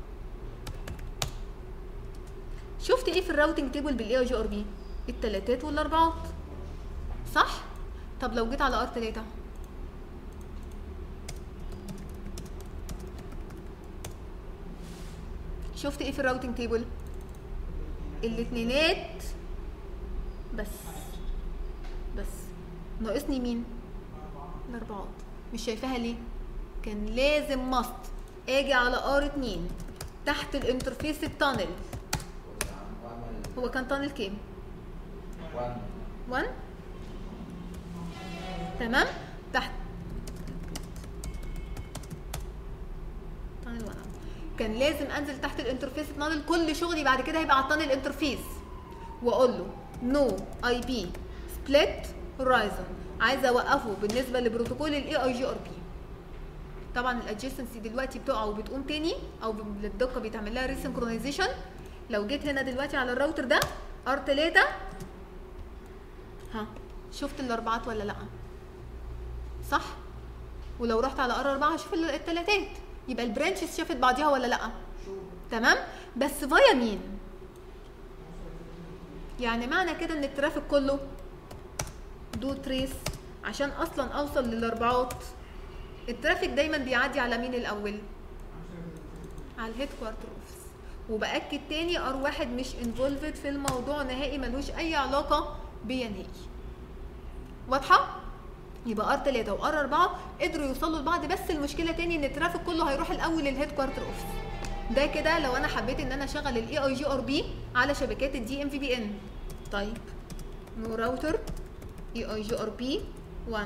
شفت ايه في الراوتنج تيبل بالاي اي جي ار بي التلاتات والاربعات صح طب لو جيت على ار 3 شفت ايه في الراوتنج تيبل الاتنينات بس بس ناقصني مين الاربعات مش شايفاها ليه كان لازم ماست اجي على ار 2 تحت الانترفيس التانل هو كان تانل كام 1 تمام تحت تانل 1 كان لازم انزل تحت الانترفيس التانل كل شغلي بعد كده هيبقى على التانل انترفيس واقول له نو اي بي سبليت هورايزون عايزه اوقفه بالنسبه لبروتوكول الاي اي جي ار بي طبعا الادجيسنسي دلوقتي بتقع وبتقوم تاني او ب- للدقه بيتعمل لها ريسنكرونايزيشن لو جيت هنا دلوقتي على الراوتر ده ار 3 ها شفت الاربعات ولا لا صح ولو رحت على ار 4 هشوف ال- التلاتات يبقى البرانشز شافت بعضيها ولا لا تمام بس فايا مين يعني معنى كده ان الترافيك كله دو تريس عشان اصلا اوصل للاربعات الترافيك دايما بيعدي على مين الاول على الهيد كوارتر اوفيس وباكد تاني ار واحد مش انفولفد في الموضوع نهائي ملوش اي علاقه بيا نهائي واضحه يبقى ار 3 وار 4 قدروا يوصلوا لبعض بس المشكله تاني ان الترافيك كله هيروح الاول للهيد كوارتر اوفيس ده كده لو انا حبيت ان انا اشغل الاي اي جي ار بي على شبكات الدي ام في بي ان طيب نو راوتر اي اي جي ار بي 1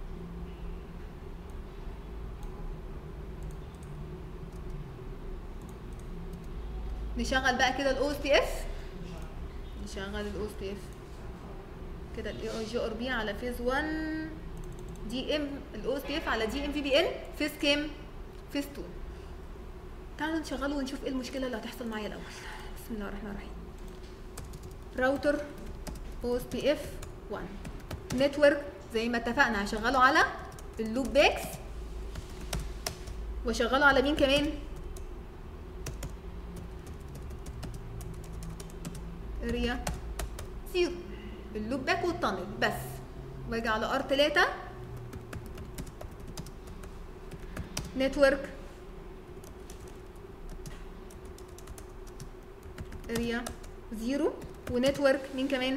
نشغل بقى كده الاو اس تي اف نشغل الاو اس تي اف كده الاي اي جي ار بي على فيز 1 دي ام الاو اس تي اف على دي ام في بي ان فيز كام فيز 2 تعالوا نشغله ونشوف ايه المشكله اللي هتحصل معايا الاول بسم الله الرحمن الرحيم راوتر او اس بي اف 1 نتورك زي ما اتفقنا هشغله على اللوب باكس واشغله على مين كمان اريا زيرو اللوب باك والتانل بس واجي على ار 3 نتورك اريا زيرو ونتورك مين كمان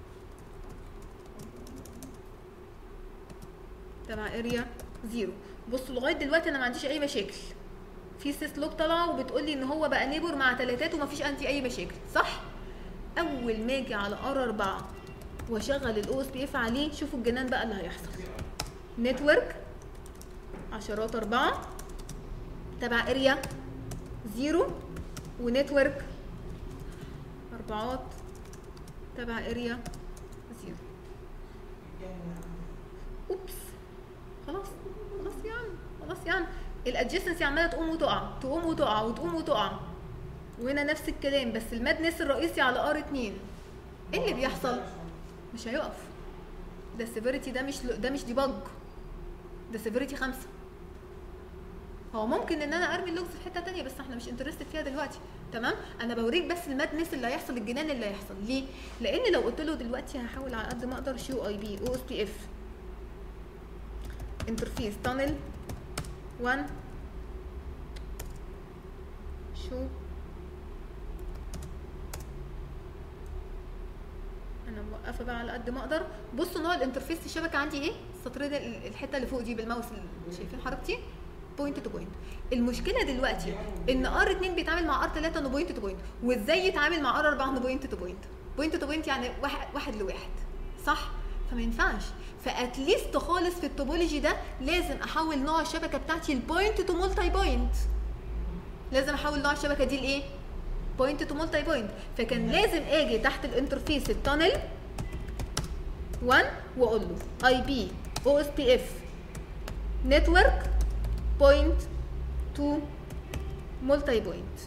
تبع اريا زيرو بصوا لغايه دلوقتي انا ما عنديش اي مشاكل في سيس لوج طالعه وبتقول لي ان هو بقى نيبر مع تلاتات ومفيش انتي اي مشاكل صح اول ما اجي على ار 4 واشغل الاو اس بي اف عليه شوفوا الجنان بقى اللي هيحصل نتورك عشرات أربعة تبع اريا زيرو ونتورك أربعات تبع اريا زيرو اوبس خلاص خلاص يا عم خلاص يا عم الادجستنسي عماله تقوم وتقع تقوم وتقع وتقوم وتقع وهنا نفس الكلام بس المادنس الرئيسي على ار 2 ايه اللي بيحصل مش هيقف ده السيفيريتي ده مش ده مش ديباج ده سيفيريتي خمسة هو ممكن ان انا ارمي اللوجز في حته تانية بس احنا مش انترستد فيها دلوقتي تمام انا بوريك بس المادنس اللي هيحصل الجنان اللي هيحصل ليه لان لو قلت له دلوقتي هحاول على قد ما اقدر شو اي بي او اس بي اف انترفيس تانل 1 شو انا موقفه بقى على قد ما اقدر بصوا نوع الانترفيس الشبكه عندي ايه السطر ده ال- الحته اللي فوق دي بالماوس اللي شايفين حركتي بوينت تو بوينت المشكله دلوقتي ان ار 2 بيتعامل مع ار 3 انه بوينت تو بوينت وازاي يتعامل مع ار 4 انه بوينت تو بوينت بوينت تو بوينت يعني واحد واحد لواحد صح فما ينفعش فاتليست خالص في التوبولوجي ده لازم احول نوع الشبكه بتاعتي البوينت تو مولتي بوينت لازم احول نوع الشبكه دي لايه بوينت تو مولتي بوينت فكان لازم اجي تحت الانترفيس التانل 1 واقول له اي بي او اس بي اف نتورك بوينت تو مولتي بوينت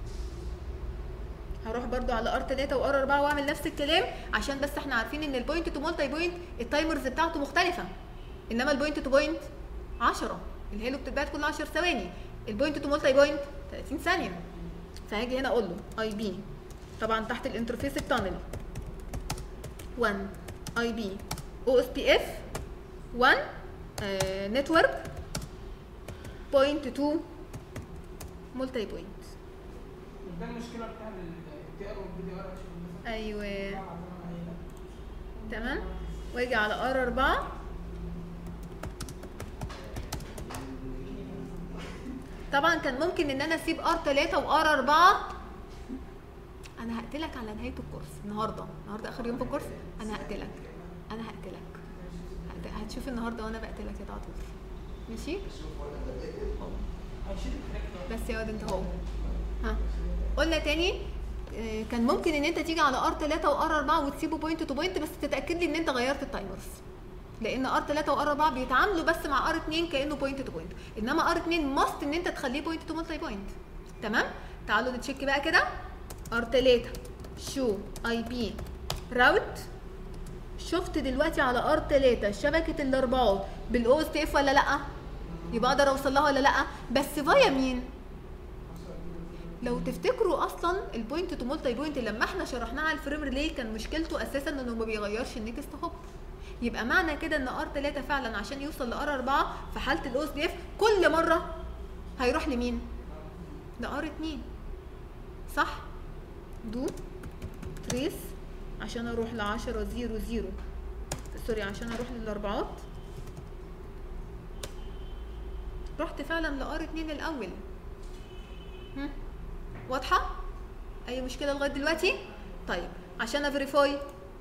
هروح برضو على ار 3 وار 4 واعمل نفس الكلام عشان بس احنا عارفين ان البوينت تو مولتي بوينت التايمرز بتاعته مختلفه انما البوينت تو بوينت 10 الهيلو بتتبعت كل 10 ثواني البوينت تو مولتي بوينت 30 ثانيه فهاجي هنا اقول له اي بي طبعا تحت الانترفيس التانل 1 اي بي او اس بي اف 1 نتورك بوينت 2 مولتي بوينت ده المشكله بتاع التي ار والبي دي ار ايوه تمام واجي على ار 4 طبعا كان ممكن ان انا اسيب ار 3 وار 4 انا هقتلك على نهايه الكورس النهارده النهارده اخر يوم في الكورس انا هقتلك انا هقتلك هت- هتشوف النهارده وانا بقتلك يا دعطور ماشي هيشيل التراك ده بس يا واد انت اهو ها قلنا تاني آه، كان ممكن ان انت تيجي على ار 3 وار 4 وتسيبه بوينت تو بوينت بس تتاكد لي ان انت غيرت التايمرز لان ار 3 وار 4 بيتعاملوا بس مع ار 2 كانه بوينت تو بوينت انما ار 2 ماست ان انت تخليه بوينت تو مالتي بوينت تمام تعالوا نتشيك بقى كده ار 3 شو اي بي راوت شفت دلوقتي على ار 3 شبكه الاربعات بالاو اس تي اف ولا لا يبقى اقدر اوصل لها ولا لا بس فايا مين لو تفتكروا اصلا البوينت تو مولتي بوينت لما احنا شرحناه على الفريم ريلي كان مشكلته اساسا انه ما بيغيرش النيكست هوب يبقى معنى كده ان ار 3 فعلا عشان يوصل لار 4 في حاله الاو اس دي اف كل مره هيروح لمين؟ لار 2 صح؟ دو تريس عشان اروح ل 10 0 0 سوري عشان اروح للاربعات رحت فعلا لار 2 الاول هم؟ واضحه اي مشكله لغايه دلوقتي طيب عشان افيريفاي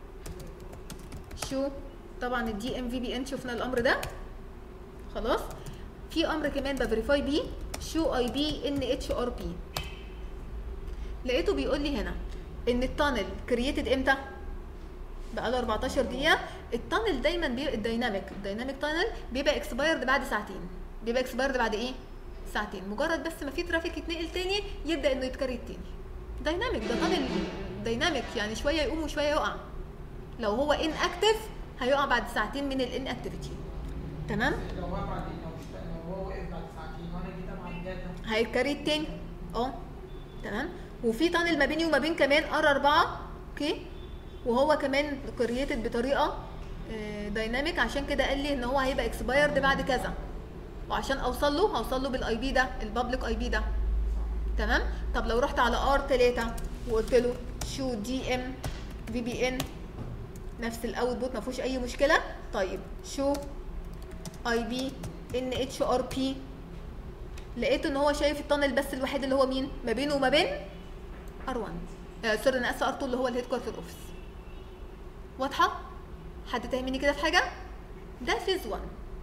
شو طبعا الدي ام في بي ان شفنا الامر ده خلاص في امر كمان بفيريفاي بيه شو اي بي ان اتش ار بي لقيته بيقول لي هنا ان التانل كرييتد امتى بقى له 14 دقيقه التانل دايما بيبقى الدايناميك الدايناميك تانل بيبقى اكسبايرد بعد ساعتين بيبقى اكسبايرد بعد ايه ساعتين مجرد بس ما في ترافيك يتنقل تاني يبدا انه يتكريت تاني دايناميك ده تانل دايناميك يعني شويه يقوم وشويه يقع لو هو ان اكتف هيقع بعد ساعتين من الان اكتيفيتي تمام لو هو بعد لو اشت- لو هو وقف بعد ساعتين وانا جيت ابعت داتا هيتكريت تاني اه تمام وفي تانل ما بيني وما بين كمان ار 4 اوكي وهو كمان كرييتد بطريقه دايناميك عشان كده قال لي ان هو هيبقى اكسبايرد بعد كذا وعشان اوصل له هوصل له بالاي بي ده البابليك اي بي ده تمام طب لو رحت على ار 3 وقلت له شو دي ام في بي ان نفس الاوت بوت ما فيهوش اي مشكله طيب شو اي بي ان اتش ار بي لقيت ان هو شايف التانل بس الوحيد اللي هو مين ما بينه وما بين ار1 آه سوري انا اسفه ار2 اللي هو الهيد كوارتر اوفيس واضحه حد تهمني كده في حاجه ده فيز 1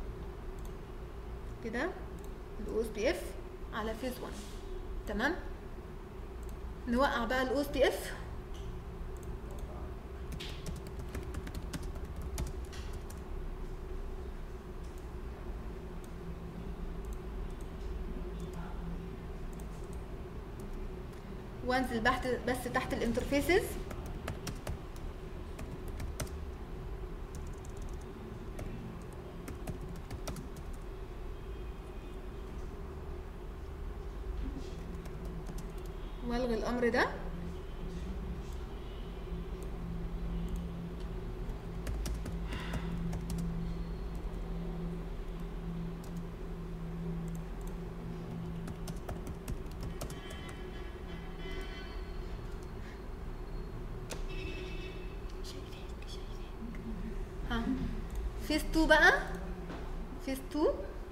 كده الاو اس بي اف على فيز 1 تمام نوقع بقى الاو اس بي اف وانزل بحت بس تحت الانترفيسز والغي الامر ده ها فيس 2 بقى فيس 2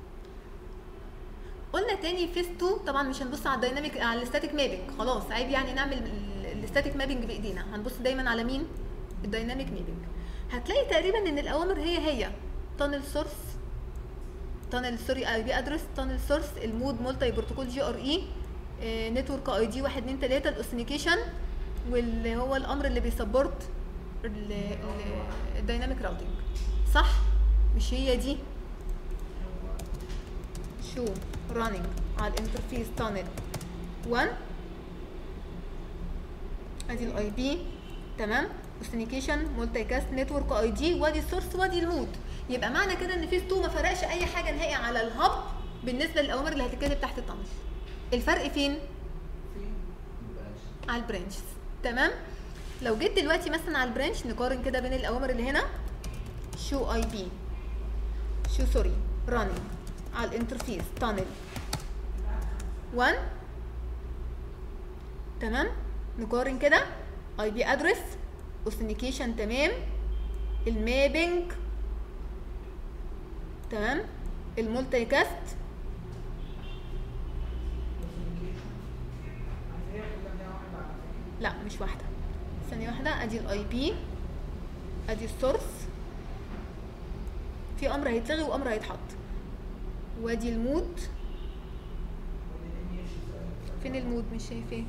قلنا تاني فيس 2 طبعا مش هنبص على الدايناميك على الستاتيك مابنج خلاص عيب يعني نعمل الستاتيك مابنج بايدينا هنبص دايما على مين الدايناميك مابنج هتلاقي تقريبا ان الاوامر هي هي تانل سورس تانل سوري اي بي ادرس تانل سورس المود مولتي بروتوكول جي ار اي نتورك اي دي 1 2 3 الاوثنيكيشن واللي هو الامر اللي بيسبورت الدايناميك راوتنج صح مش هي دي شو رانينج على الانترفيس تانل 1 ادي الاي بي تمام اوثنيكيشن مولتي كاست نتورك اي دي وادي السورس وادي المود يبقى معنى كده ان فيس 2 ما فرقش اي حاجه نهائي على الهب بالنسبه للاوامر اللي هتتكتب تحت التانل الفرق فين على البرانشز تمام لو جيت دلوقتي مثلا على البرانش نقارن كده بين الاوامر اللي هنا شو اي بي شو سوري رانينج على الانترفيس تانل 1 تمام نقارن كده اي بي ادرس اوثنيكيشن تمام المابنج تمام المولتي كاست لا مش واحده ثانيه واحده ادي الاي بي ادي السورس في امر هيتلغي وامر هيتحط وادي المود فين المود مش شايفاه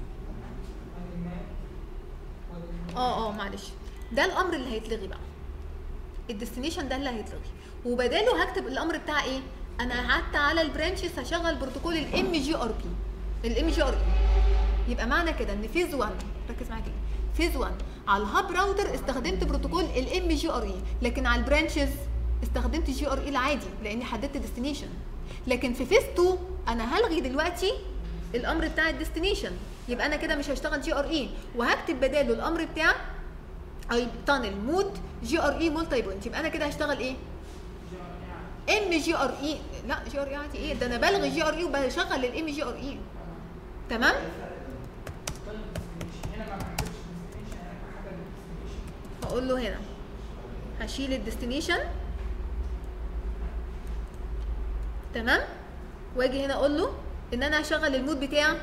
اه اه معلش ده الامر اللي هيتلغي بقى الديستنيشن ده اللي هيتلغي وبداله هكتب الامر بتاع ايه انا قعدت على البرانشز هشغل بروتوكول الام جي ار بي الام جي ار اي يبقى معنى كده ان فيز 1 ركز معايا كده فيز 1 على الهاب راوتر استخدمت بروتوكول الام جي ار اي لكن على البرانشز استخدمت جي ار اي العادي لاني حددت ديستنيشن لكن في فيز 2 انا هلغي دلوقتي الامر بتاع الديستنيشن يبقى انا كده مش هشتغل جي ار اي وهكتب بداله الامر بتاع اي تانل مود جي ار اي مولتي بوينت يبقى انا كده هشتغل ايه ام جي ار اي لا جي ار اي عادي ايه ده انا بلغي جي ار اي وبشغل الام جي ار اي تمام هقول له هنا هشيل الديستنيشن تمام واجي هنا اقول له ان انا هشغل المود بتاع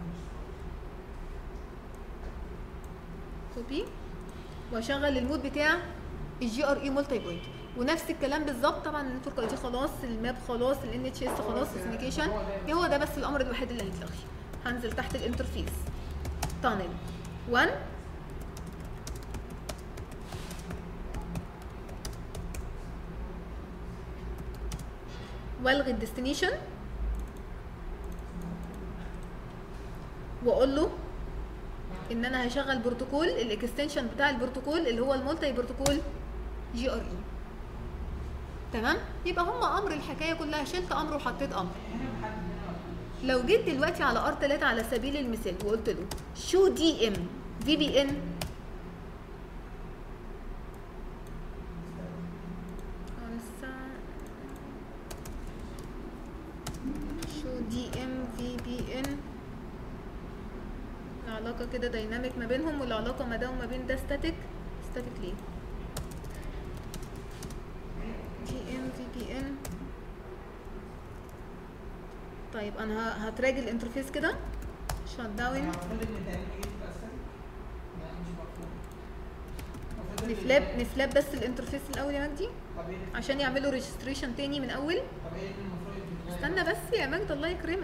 كوبي واشغل المود بتاع الجي ار اي مولتي بوينت ونفس الكلام بالظبط طبعا النتورك اي دي خلاص الماب خلاص الان اتش اس خلاص الكوميونيكيشن هو ده بس الامر الوحيد اللي هيتلغي هنزل تحت الانترفيس تانل 1 والغي الديستنيشن واقول له ان انا هشغل بروتوكول الاكستنشن بتاع البروتوكول اللي هو المولتي بروتوكول جي ار اي تمام يبقى هم امر الحكايه كلها شلت امر وحطيت امر لو جيت دلوقتي على ار 3 على سبيل المثال وقلت له شو دي ام في بي ان شو دي ام في بي ان العلاقة كده دايناميك ما بينهم والعلاقة ما ده وما بين ده ستاتيك ستاتيك ليه دي ام في بي ان طيب انا ه- هتراجع الانترفيس كده شات داون نفلاب نفلاب بس الانترفيس الاول يا مجدي عشان يعملوا ريجستريشن تاني من اول استنى بس يا مجد الله يكرمك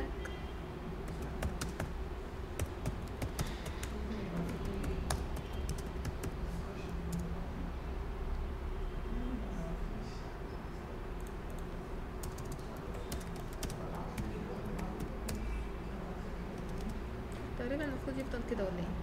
تقريبا المفروض المفروض يفضل كده ولا ايه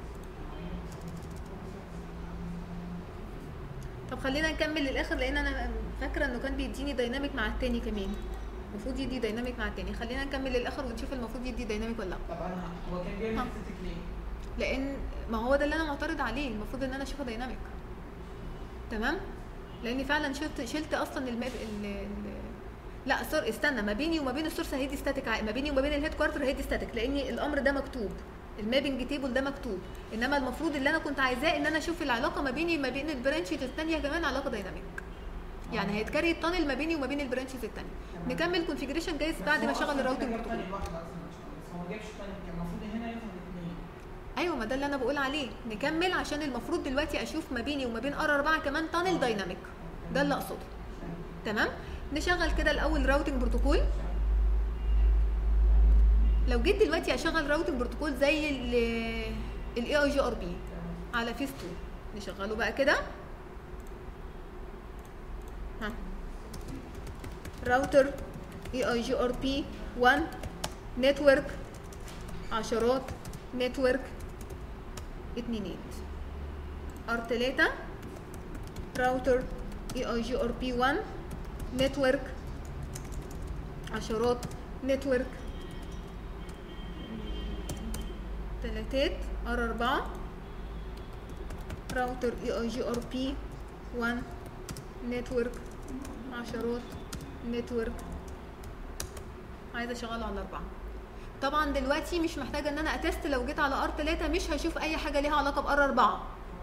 طب خلينا نكمل للاخر لان انا فاكره انه كان بيديني دايناميك مع التاني كمان المفروض يدي دايناميك مع التاني خلينا نكمل للاخر ونشوف المفروض يدي دايناميك ولا لا طب انا هو كان بيعمل ها. ستاتيك ليه؟ لان ما هو ده اللي انا معترض عليه المفروض ان انا اشوفه دايناميك تمام لاني فعلا شلت شلت اصلا الماب ال ال لا سور استنى ما بيني وما بين السورس هيدي ستاتيك ما بيني وما بين الهيد كوارتر هيدي ستاتيك لان الامر ده مكتوب المابنج تيبل ده مكتوب انما المفروض اللي انا كنت عايزاه ان انا اشوف العلاقه ما بيني وما بين البرانشز الثانيه كمان علاقه دايناميك يعني هيتكري التانل ما بيني وما بين البرانشز الثانيه نكمل كونفيجريشن جايز بعد ما اشغل الراوتنج بروتوكول بروتوكول واحده اصلا بس هو ما جابش تاني كان المفروض هنا ياخد الاثنين ايوه ما ده اللي انا بقول عليه نكمل عشان المفروض دلوقتي اشوف ما بيني وما بين ار 4 كمان تانل دايناميك ده اللي اقصده تمام نشغل كده الاول راوتنج بروتوكول لو جيت دلوقتي اشغل راوتنج بروتوكول زي الاي اي جي ار بي على فيس 2 نشغله بقى كده ها راوتر اي اي جي ار بي 1 نتورك عشرات نتورك اتنينات ار 3 راوتر اي اي جي ار بي 1 نتورك عشرات نتورك تلاتات ار 4 راوتر اي اي جي ار بي 1 نتورك عشرات نتورك عايزه اشغله على اربعه طبعا دلوقتي مش محتاجه ان انا اتست لو جيت على ار 3 مش هشوف اي حاجه ليها علاقه بار 4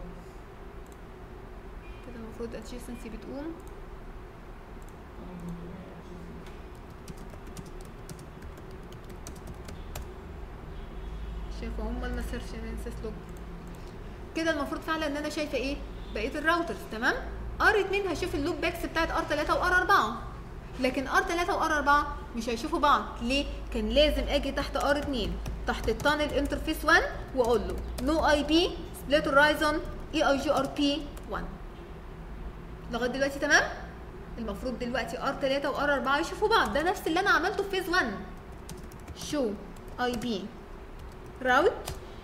كده المفروض adjacency بتقوم شايفه هم المسيرشنسس لوج كده المفروض فعلا ان انا شايفه ايه بقيه الراوترز تمام ار 2 هشوف اللوب باكس بتاعت ار 3 وار 4 لكن ار 3 وار 4 مش هيشوفوا بعض ليه كان لازم اجي تحت ار 2 تحت التانل انترفيس 1 واقول له نو اي بي سبليت هورايزون اي اي جي ار بي 1 لغايه دلوقتي تمام المفروض دلوقتي ار 3 وار 4 يشوفوا بعض ده نفس اللي انا عملته في فيز 1 شو اي بي راوت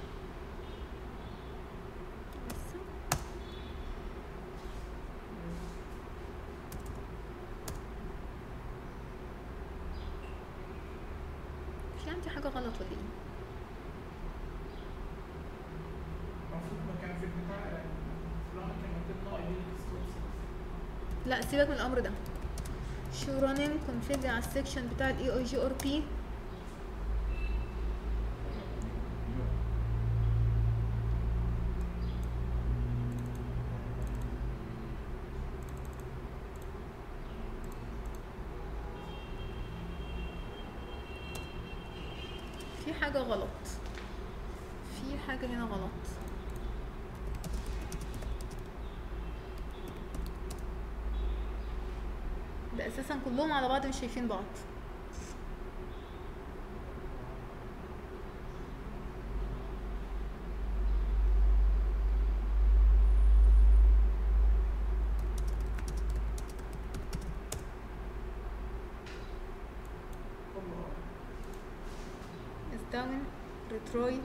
في عندي حاجه غلط ولا ايه المفروض ما كان في البتاع فلان كان مكتوب له اي بي ستوبس لا سيبك من الامر ده شو رانين كونفيج على السكشن بتاع الاي اي جي ار بي في حاجة غلط في حاجة هنا غلط ده اساسا كلهم على بعض مش شايفين بعض is down retroy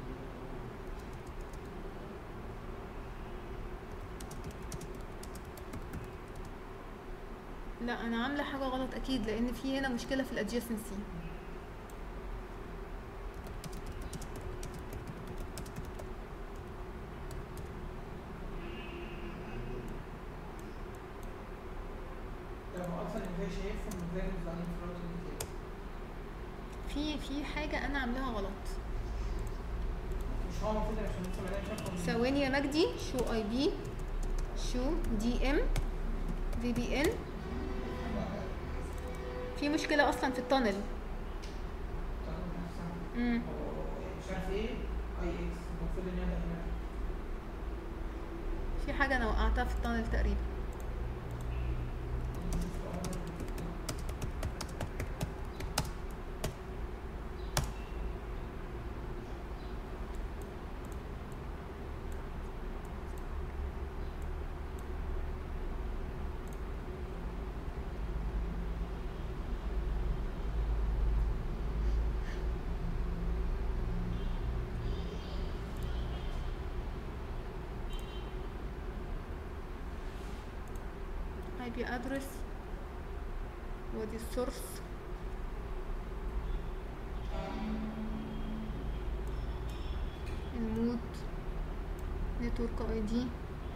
لا انا عامله حاجه غلط اكيد لان في هنا مشكله في الادجيسنسي طب هو اصلا ازاي شايفهم ازاي مزعلين في الراوتنج كده في في حاجه انا عاملاها غلط مش هو المفروض عشان لسه ما شافهم ثواني يا مجدي شو اي بي شو دي ام في بي ان في مشكله اصلا في التانل امم مش عارف ايه اي اكس المفروض ان انا هنا في حاجه انا وقعتها في التانل تقريبا بي ادرس ودي السورس المود نتورك اي دي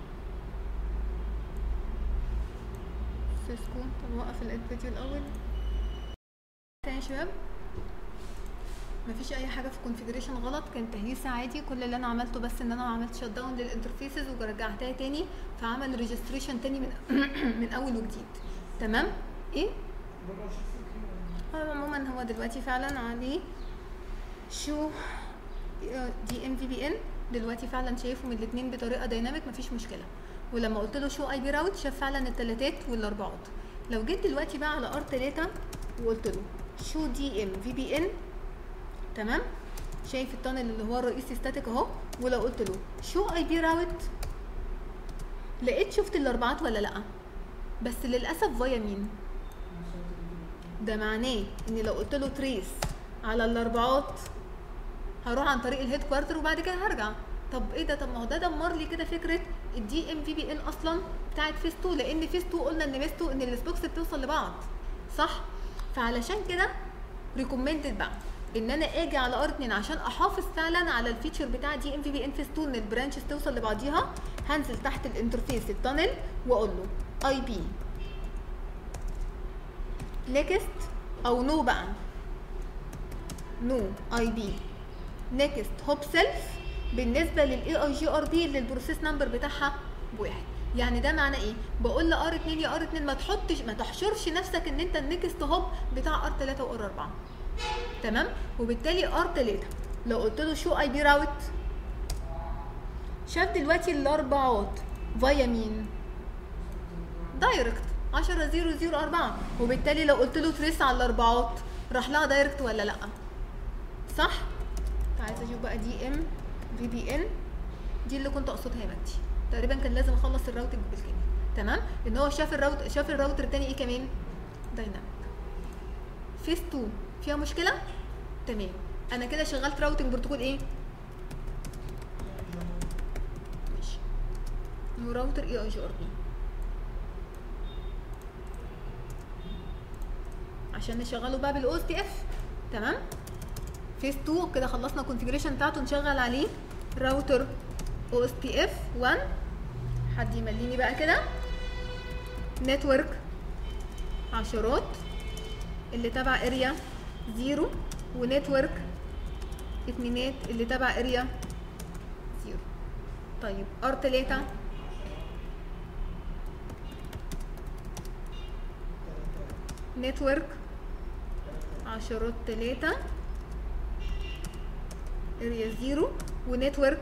سيسكو طب نوقف الفيديو الاول تاني يا شباب مفيش اي حاجه في الكونفيجريشن غلط كان تهيسه عادي كل اللي انا عملته بس ان انا عملت شت داون للانترفيسز ورجعتها تاني فعمل ريجستريشن تاني من من اول وجديد تمام ايه بره شوف هو عموما هو دلوقتي فعلا عليه شو دي ام في بي ان دلوقتي فعلا شايفهم الاثنين بطريقه دايناميك مفيش مشكله ولما قلت له شو اي بي راوت شاف فعلا الثلاثات والاربعات لو جيت دلوقتي بقى على ار 3 وقلت له شو دي ام في بي ان تمام شايف التانل اللي هو الرئيسي ستاتيك اهو ولو قلت له شو اي بي راوت لقيت شفت الاربعات ولا لا بس للاسف فيا مين ده معناه ان لو قلت له تريس على الاربعات هروح عن طريق الهيد كوارتر وبعد كده هرجع طب ايه ده طب ما هو ده دمر لي كده فكره الدي ام في بي ان اصلا بتاعت فيس 2 لان فيس 2 قلنا ان ميزته ان السبوكس بتوصل لبعض صح فعلشان كده ريكومندد بقى ان انا اجي على ار 2 عشان احافظ فعلا على الفيتشر بتاع دي ام في بي ان فيس 2 ان البرانشز توصل لبعضيها هنزل تحت الانترفيس التانل واقول له اي بي نيكست او نو بقى نو اي بي نيكست هوب سيلف بالنسبه للاي اي جي ار بي اللي البروسيس نمبر بتاعها بواحد يعني ده معناه ايه بقول لار 2 يا ار 2 ما تحطش ما تحشرش نفسك ان انت النيكست هوب بتاع ار 3 وار 4 تمام وبالتالي ار 3 لو قلت له شو اي بي راوت شاف دلوقتي الاربعات فيا مين دايركت 10 0 0 4 وبالتالي لو قلت له تريس على الاربعات راح لها دايركت ولا لا صح عايزه اشوف بقى دي ام في بي ان دي اللي كنت اقصدها يا مجدي تقريبا كان لازم اخلص الراوتنج بالكامل تمام ان هو شاف الراوت شاف الراوتر التاني ايه كمان دايناميك فيس 2 فيها مشكله تمام انا كده شغلت راوتنج بروتوكول ايه ماشي نو راوتر اي اي جي ار بي عشان نشغله بقى بالاو اس تي اف تمام فيس 2 كده خلصنا الكونفيجريشن بتاعته نشغل عليه راوتر او اس بي اف 1 حد يمليني بقى كده نتورك عشرات اللي تبع اريا زيرو ونتورك اتنينات اللي تبع اريا زيرو طيب ار تلاتة نتورك عشرات تلاتة اريا زيرو ونتورك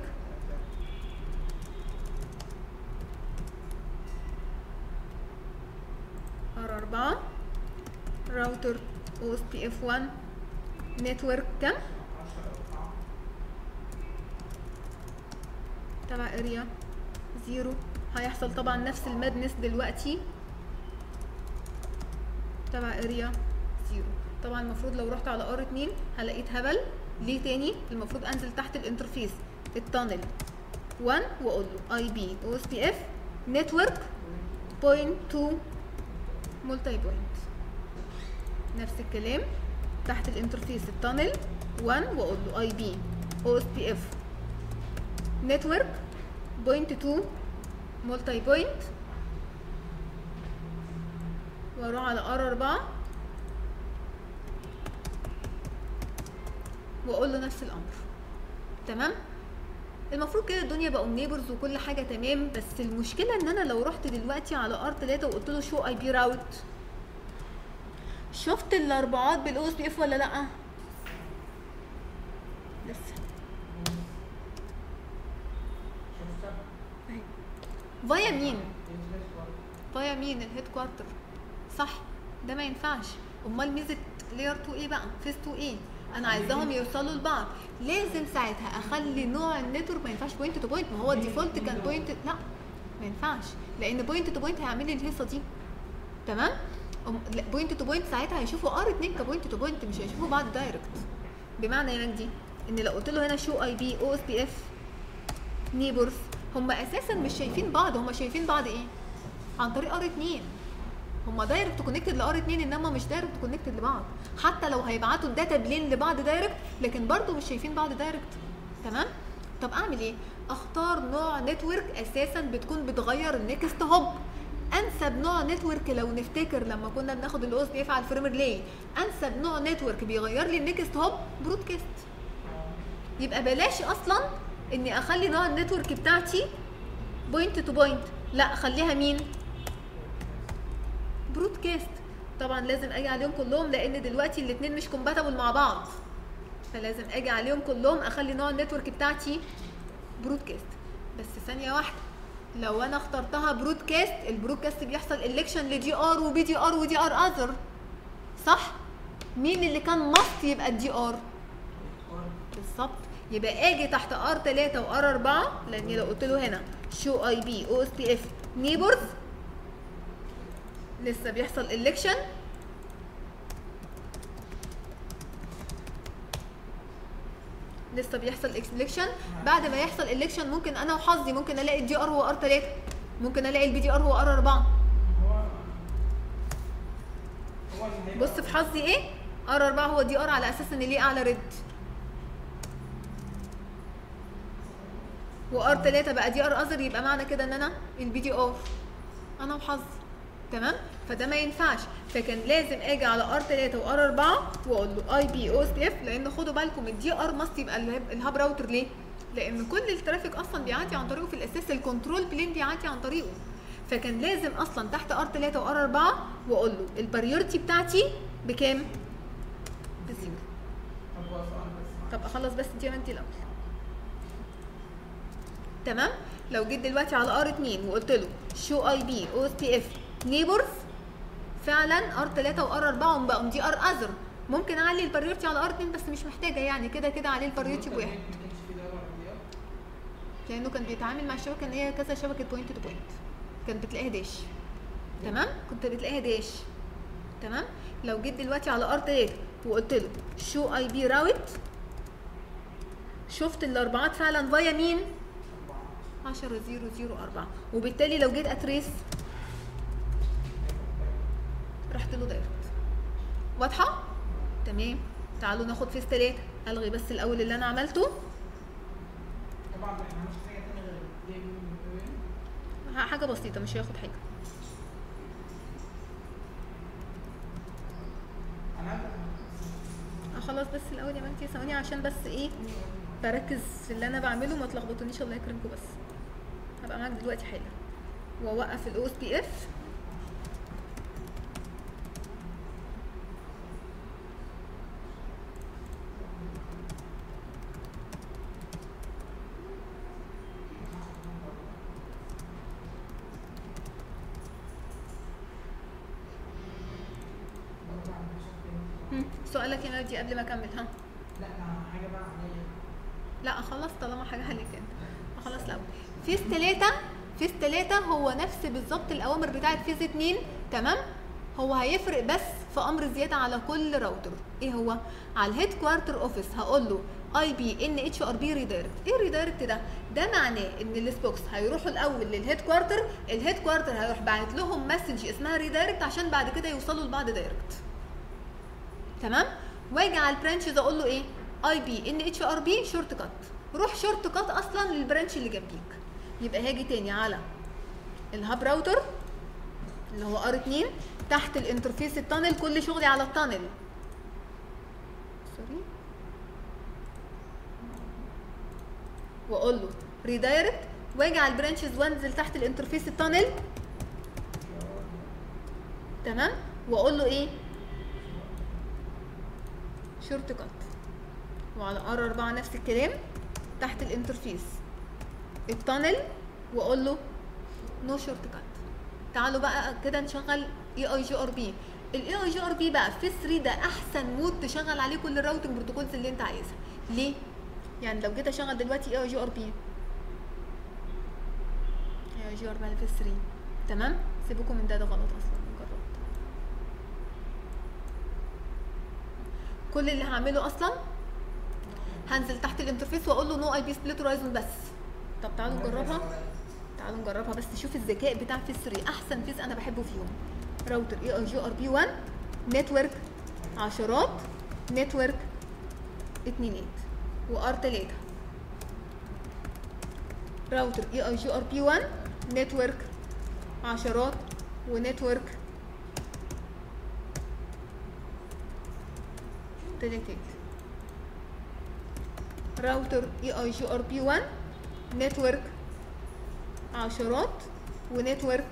ار أربعة راوتر او اس بي اف 1 نتورك كام؟ تبع اريا زيرو هيحصل طبعا نفس المادنس دلوقتي تبع اريا زيرو طبعا المفروض لو رحت على ار 2 هلاقيت هبل ليه تاني المفروض انزل تحت الانترفيس التانل 1 واقول له اي بي او اس بي اف نتورك بوينت 2 مولتي بوينت نفس الكلام تحت الانترفيس التانل 1 واقول له اي بي او اس بي اف نتورك بوينت 2 مولتي بوينت واروح على ار 4 واقول له نفس الامر تمام المفروض كده الدنيا بقوا نيبرز وكل حاجه تمام بس المشكله ان انا لو رحت دلوقتي على ار 3 وقلت له شو اي بي راوت شفت الاربعات بالاو اس بي اف ولا لا لسه شفتها أهي. فايا مين الانترنت برضه. فايا مين الهيد كوارتر صح ده ما ينفعش امال ميزه لير 2 ايه بقى فيس 2 ايه انا عايزاهم يوصلوا لبعض لازم ساعتها اخلي نوع النتورك ما ينفعش بوينت تو بوينت ما هو الديفولت كان بوينت لا ما ينفعش لان بوينت تو بوينت هيعمل لي الهيصه دي تمام بوينت تو بوينت ساعتها هيشوفوا ار 2 كبوينت تو بوينت مش هيشوفوا بعض دايركت بمعنى يا مجدي ان لو قلت له هنا شو اي بي او اس بي اف نيبرز هم اساسا مش شايفين بعض هم شايفين بعض ايه عن طريق ار 2 هما دايركت كونكتد لار 2 انما مش دايركت كونكتد لبعض حتى لو هيبعتوا الداتا بلين لبعض دايركت لكن برضو مش شايفين بعض دايركت تمام طب اعمل ايه اختار نوع نتورك اساسا بتكون بتغير النكست هوب انسب نوع نتورك لو نفتكر لما كنا بناخد الاو اس بي اف على الفريم ريلي انسب نوع نتورك بيغير لي النكست هوب برودكاست يبقى بلاش اصلا اني اخلي نوع النتورك بتاعتي بوينت تو بوينت لا خليها مين برودكاست طبعا لازم اجي عليهم كلهم لان دلوقتي الاثنين مش كومباتبل مع بعض فلازم اجي عليهم كلهم اخلي نوع النتورك بتاعتي برودكاست بس ثانيه واحده لو انا اخترتها برودكاست البرودكاست بيحصل الكشن لدي ار وبي دي ار ودي ار اذر صح مين اللي كان ماست يبقى الدي ار بالظبط يبقى اجي تحت ار 3 وار 4 لاني لو قلت له هنا شو اي بي او اس بي اف نيبرز لسه بيحصل الكشن لسه بيحصل الكشن بعد ما يحصل الكشن ممكن انا وحظي ممكن الاقي الدي ار هو ار 3 ممكن الاقي البي دي ار هو ار 4 هو هو اللي هيبقى- بص في حظي ايه ار 4 هو دي ار على اساس ان ليه اعلى ريد وار 3 بقى دي ار اذر يبقى معنى كده ان انا البي دي ار انا وحظي تمام فده ما ينفعش فكان لازم اجي على ار 3 وار 4 واقول له اي بي او اس اف لان خدوا بالكم الدي ار ماست يبقى الهاب- الهاب راوتر ليه؟ لان كل الترافيك اصلا بيعدي عن طريقه في الاساس الكنترول بلين بيعدي عن طريقه فكان لازم اصلا تحت ار 3 وار 4 واقول له البريورتي بتاعتي بكام؟ بزيرو طب هو سؤال بس طب اخلص بس دي انت الاول تمام لو جيت دلوقتي على ار 2 وقلت له شو اي بي او اس بي اف نيبرز فعلا ار 3 وار 4 بقوا دي ار اذر ممكن اعلي البريورتي على ار 2 بس مش محتاجه يعني كده كده عليه البريورتي ما بواحد كانش في دورة اختيار لانه كان بيتعامل مع الشبكه ان هي كذا شبكه بوينت تو بوينت كانت بتلاقيها داش تمام كنت بتلاقيها داش تمام لو جيت دلوقتي على ار 3 وقلت له شو اي بي راوت شفت الاربعات فعلا فايا مين 10 0 0 4 وبالتالي لو جيت اتريس رحت له دايركت واضحه تمام تعالوا ناخد فيس 3 الغي بس الاول اللي انا عملته طبعا احنا مش حاجة تانية غير دي من ح- حاجه بسيطه مش هياخد حاجه انا هبدأ آه خلاص بس الاول يا بنتي ثواني عشان بس ايه بركز في اللي انا بعمله ما تلخبطونيش الله يكرمكم بس هبقى معاك دلوقتي حالا واوقف الاو اس بي اف برضه عن بشكل هم، سؤالك يا نادي قبل ما اكمل ها لا ده حاجة بقى عليا لا خلاص طالما حاجه عليك انت خلاص الاول فيز ثلاثة فيز ثلاثة هو نفس بالظبط الاوامر بتاعت فيز اتنين تمام هو هيفرق بس في امر زياده على كل راوتر ايه هو على الهيد كوارتر اوفيس هقول له اي بي ان اتش ار بي ريدايركت ايه الريدايركت ده ده معناه ان السبوكس هيروحوا الاول للهيد كوارتر الهيد كوارتر هيروح باعت لهم مسج اسمها ريدايركت عشان بعد كده يوصلوا لبعض دايركت تمام واجي على البرانشز اقول له ايه اي بي ان اتش ار بي شورت كات روح شورت كات اصلا للبرانش اللي جنبيك يبقى هاجي تاني على الهاب راوتر اللي هو ار 2 تحت الانترفيس التانل كل شغلي على التانل سوري واقول له ريدايركت واجي على البرانشز وانزل تحت الانترفيس التانل تمام واقول له ايه شورت كات وعلى ار 4 نفس الكلام تحت الانترفيس التانل واقول له نو شورت كات تعالوا بقى كده نشغل اي اي جي ار بي الاي اي جي ار بي بقى في 3 ده احسن مود تشغل عليه كل الراوتنج بروتوكولز اللي انت عايزها ليه يعني لو جيت اشغل دلوقتي اي اي جي ار بي اي اي جي ار بي على في 3 تمام سيبوكم من ده ده غلط اصلا جربت كل اللي هعمله اصلا هنزل تحت الانترفيس واقول له نو اي بي سبليت هورايزون بس طب تعالوا نجربها تعالوا نجربها بس شوف الذكاء بتاع فيس 3 احسن فيس انا بحبه فيهم راوتر اي اي جي ار بي 1 نتورك عشرات نتورك اتنينات وار 3 راوتر اي اي جي ار بي 1 نتورك عشرات ونتورك تلاتات راوتر اي اي جي ار بي 1 نتورك عشرات ونتورك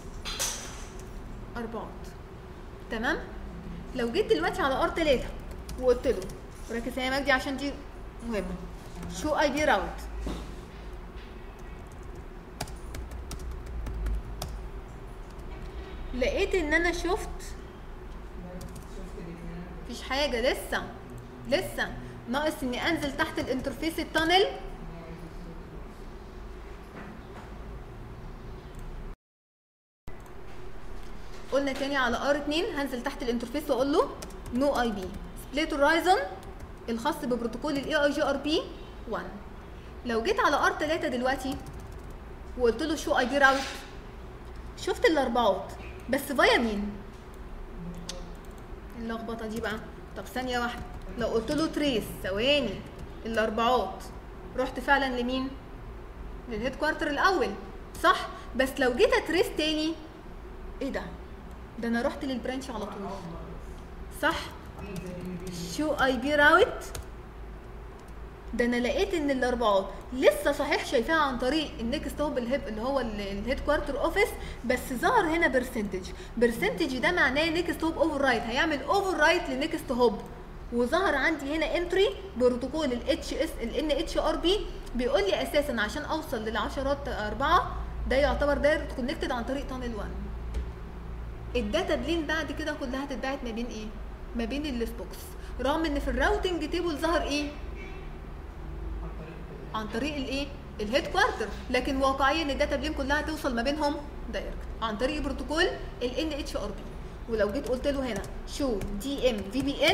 اربعات تمام لو جيت دلوقتي على ار 3 وقلت له ركز يا مجدي عشان دي مهمه شو اي بي راوت لقيت ان انا شفت شفت الاثنين مفيش حاجه لسه لسه ناقص اني انزل تحت الانترفيس التانل قلنا تاني على ار 2 هنزل تحت الانترفيس واقول له نو اي بي سبليت هورايزون الخاص ببروتوكول الاي اي جي ار بي 1 لو جيت على ار 3 دلوقتي وقلت له شو اي بي راوت شفت الاربعات بس فايا مين اللخبطه دي بقى طب ثانيه واحده لو قلت له تريس ثواني الاربعات رحت فعلا لمين للهيد كوارتر الاول صح بس لو جيت اتريس تاني ايه ده ده انا رحت للبرانش على طول صح شو اي بي راوت ده انا لقيت ان الاربعات لسه صحيح شايفاها عن طريق النكست هوب الهيب اللي هو الهيد كوارتر اوفيس بس ظهر هنا برسنتج برسنتج ده معناه نكست هوب اوفر رايت هيعمل اوفر رايت لنكست هوب وظهر عندي هنا انتري بروتوكول الاتش اس الان اتش ار بي بيقول لي اساسا عشان اوصل للعشرات اربعه ده يعتبر دايركت كونكتد عن طريق تانل 1 الداتا بلين بعد كده كلها هتتبعت ما بين ايه؟ ما بين السبوكس رغم ان في الراوتنج تيبل ظهر ايه؟ عن طريق الايه؟ الهيد كوارتر لكن واقعيا الداتا بلين كلها هتوصل ما بينهم دايركت عن طريق بروتوكول ال ان اتش ار بي ولو جيت قلت له هنا شو دي ام في بي ان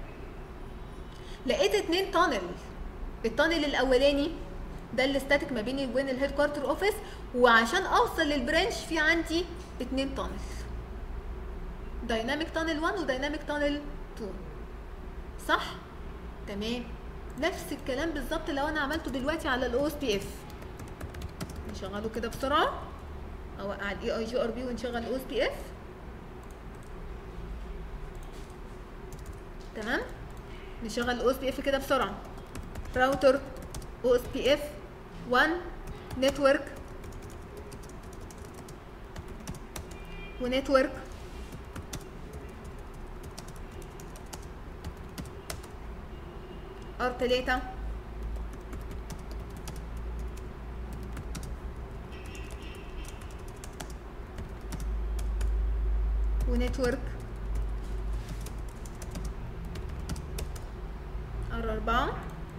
لقيت اتنين تانل التانل الاولاني ده اللي ستاتيك ما بيني وبين الهيد كوارتر اوفيس وعشان اوصل للبرانش في عندي اتنين تانل دايناميك تانل 1 ودايناميك تانل 2 صح تمام نفس الكلام بالظبط لو انا عملته دلوقتي على الاو اس بي اف نشغله كده بسرعه اوقع الاي اي جي ار بي ونشغل الاو اس بي اف تمام نشغل الاو اس بي اف كده بسرعه راوتر او اس بي اف 1 نتورك ونتورك ار 3 ونتورك ار 4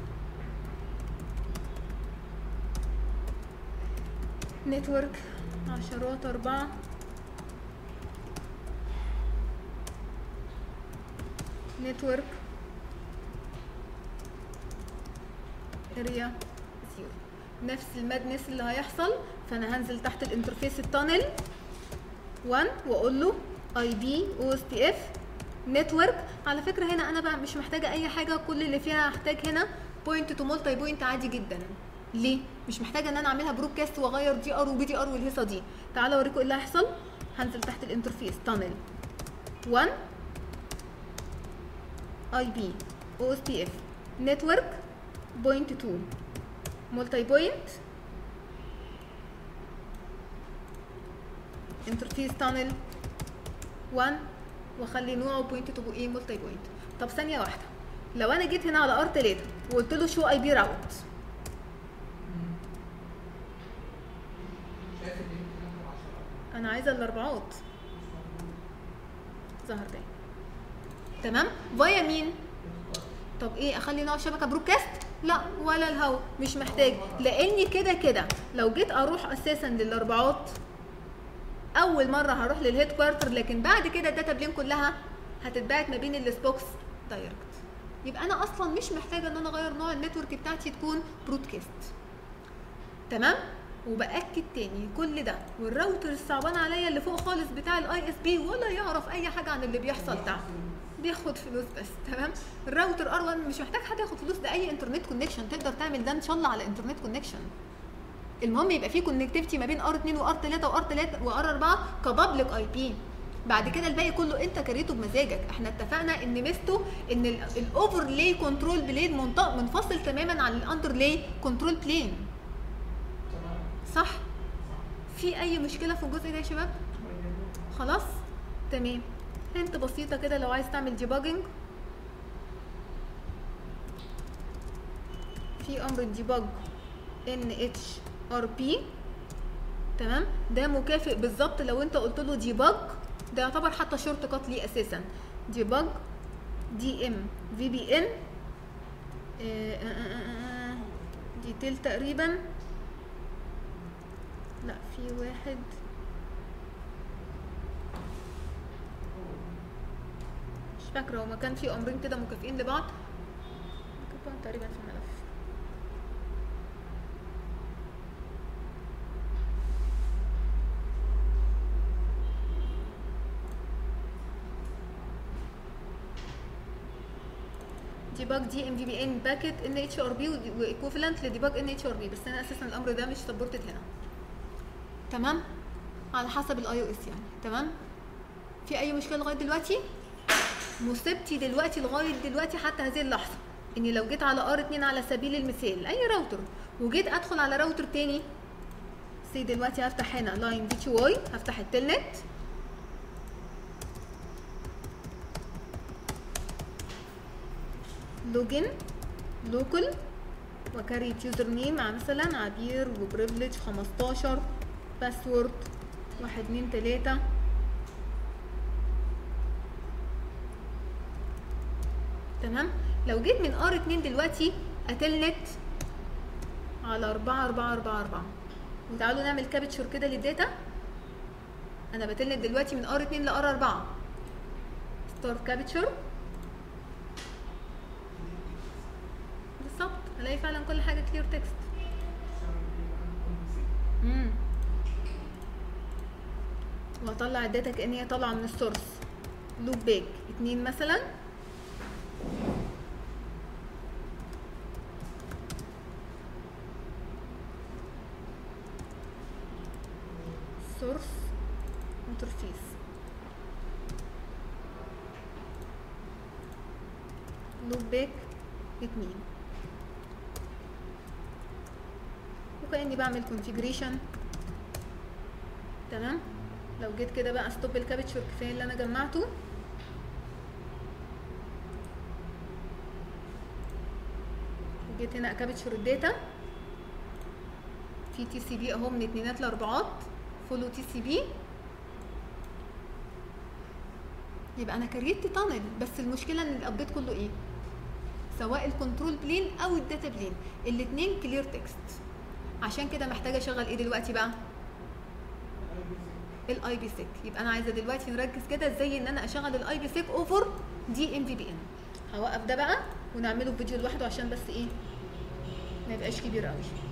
نتورك عشرات أربعة نتورك اريا زيرو نفس المادنس اللي هيحصل فانا هنزل تحت الانترفيس التانل 1 واقول له اي بي او اس بي اف نتورك على فكره هنا انا بقى مش محتاجه اي حاجه كل اللي فيها هحتاج هنا بوينت تو مولتي بوينت عادي جدا ليه مش محتاجه ان انا اعملها برودكاست واغير دي ار وبي دي ار والهيصه دي تعالى اوريكم ايه اللي هيحصل هنزل تحت الانترفيس تانل 1 اي بي او اس بي اف نتورك بوينت 2 مولتي بوينت انترفيس تانل 1 واخلي نوعه بوينت تو ايه مولتي بوينت طب ثانيه واحده لو انا جيت هنا على ار 3 وقلت له شو اي بي راوت شايف اللي يمكن ياخد 10 انا عايزه الاربعات ظهر تاني تمام فايا مين طب ايه اخلي نوع شبكه برودكاست لا ولا الهوا مش محتاج لاني كده كده لو جيت اروح اساسا للاربعات اول مره هروح للهيد كوارتر لكن بعد كده الداتا بلين كلها هتتبعت ما بين السبوكس دايركت يبقى انا اصلا مش محتاجه ان انا اغير نوع النتورك بتاعتي تكون برودكاست تمام وباكد تاني كل ده والراوتر الصعبان عليا اللي فوق خالص بتاع الاي اس بي ولا يعرف اي حاجه عن اللي بيحصل تحت بياخد فلوس بس تمام الراوتر ار 1 مش محتاج حد ياخد فلوس ده اي انترنت كونكشن تقدر تعمل ده ان شاء الله على انترنت كونكشن المهم يبقى في كونكتيفيتي ما بين ار 2 وار 3 وار 3 وار 4 كبابليك اي بي بعد كده الباقي كله انت كريته بمزاجك احنا اتفقنا ان ميزته ان الاوفرلاي كنترول بلين منفصل تماما عن الاندرلاي كنترول بلين تمام صح في اي مشكله في الجزء ده يا شباب خلاص تمام هنت بسيطه كده لو عايز تعمل ديباجنج في امر ديباج ان اتش ار بي تمام ده مكافئ بالظبط لو انت قلت له ديباج ده يعتبر حتى شورت كات ليه اساسا ديباج دي ام في بي ان ديتيل تقريبا لا في واحد مش فاكره هو كان في امرين كده مكافئين لبعض مكتوبين تقريبا في الملف ديباج دي ام في بي ان باكيت ان اتش ار بي وايكوفالنت لديباج ان اتش ار بي بس انا اساسا الامر ده مش سبورتد هنا تمام على حسب الاي او اس يعني تمام في اي مشكله لغايه دلوقتي مصيبتي دلوقتي لغايه دلوقتي حتى هذه اللحظه اني لو جيت على ار 2 على سبيل المثال اي راوتر وجيت ادخل على راوتر تاني سي دلوقتي هفتح هنا لاين دي تي واي هفتح التلنت لوجن لوكال وكريت يوزر نيم مثلا عبير وبريفليج 15 باسورد واحد اتنين تلاتة تمام لو جيت من ار 2 دلوقتي اتلنت على أربعة أربعة أربعة أربعة وتعالوا نعمل كابتشر كده للداتا أنا بتلنت دلوقتي من ار 2 لار 4 ستارت كابتشر بالظبط هلاقي فعلا كل حاجة كلير تكست امم واطلع الداتا كأن هي طالعة من السورس لوب باك اتنين مثلا سورس انترفيس لوب باك اتنين وكأني بعمل كونفيجريشن تمام لو جيت كده بقى ستوب الكابتشر كفايه اللي انا جمعته جيت هنا كابتشر الداتا في تي سي بي اهو من اتنينات لاربعات فولو تي سي بي يبقى انا كريت تانل بس المشكله ان الابديت كله ايه سواء الكنترول بلين او الداتا بلين الاتنين كلير تكست عشان كده محتاجه اشغل ايه دلوقتي بقى الاي بي سيك يبقى انا عايزه دلوقتي نركز كده ازاي ان انا اشغل الاي بي سيك اوفر دي ام في بي ان هوقف ده بقى ونعمله فيديو لوحده عشان بس ايه ما يبقاش كبير قوي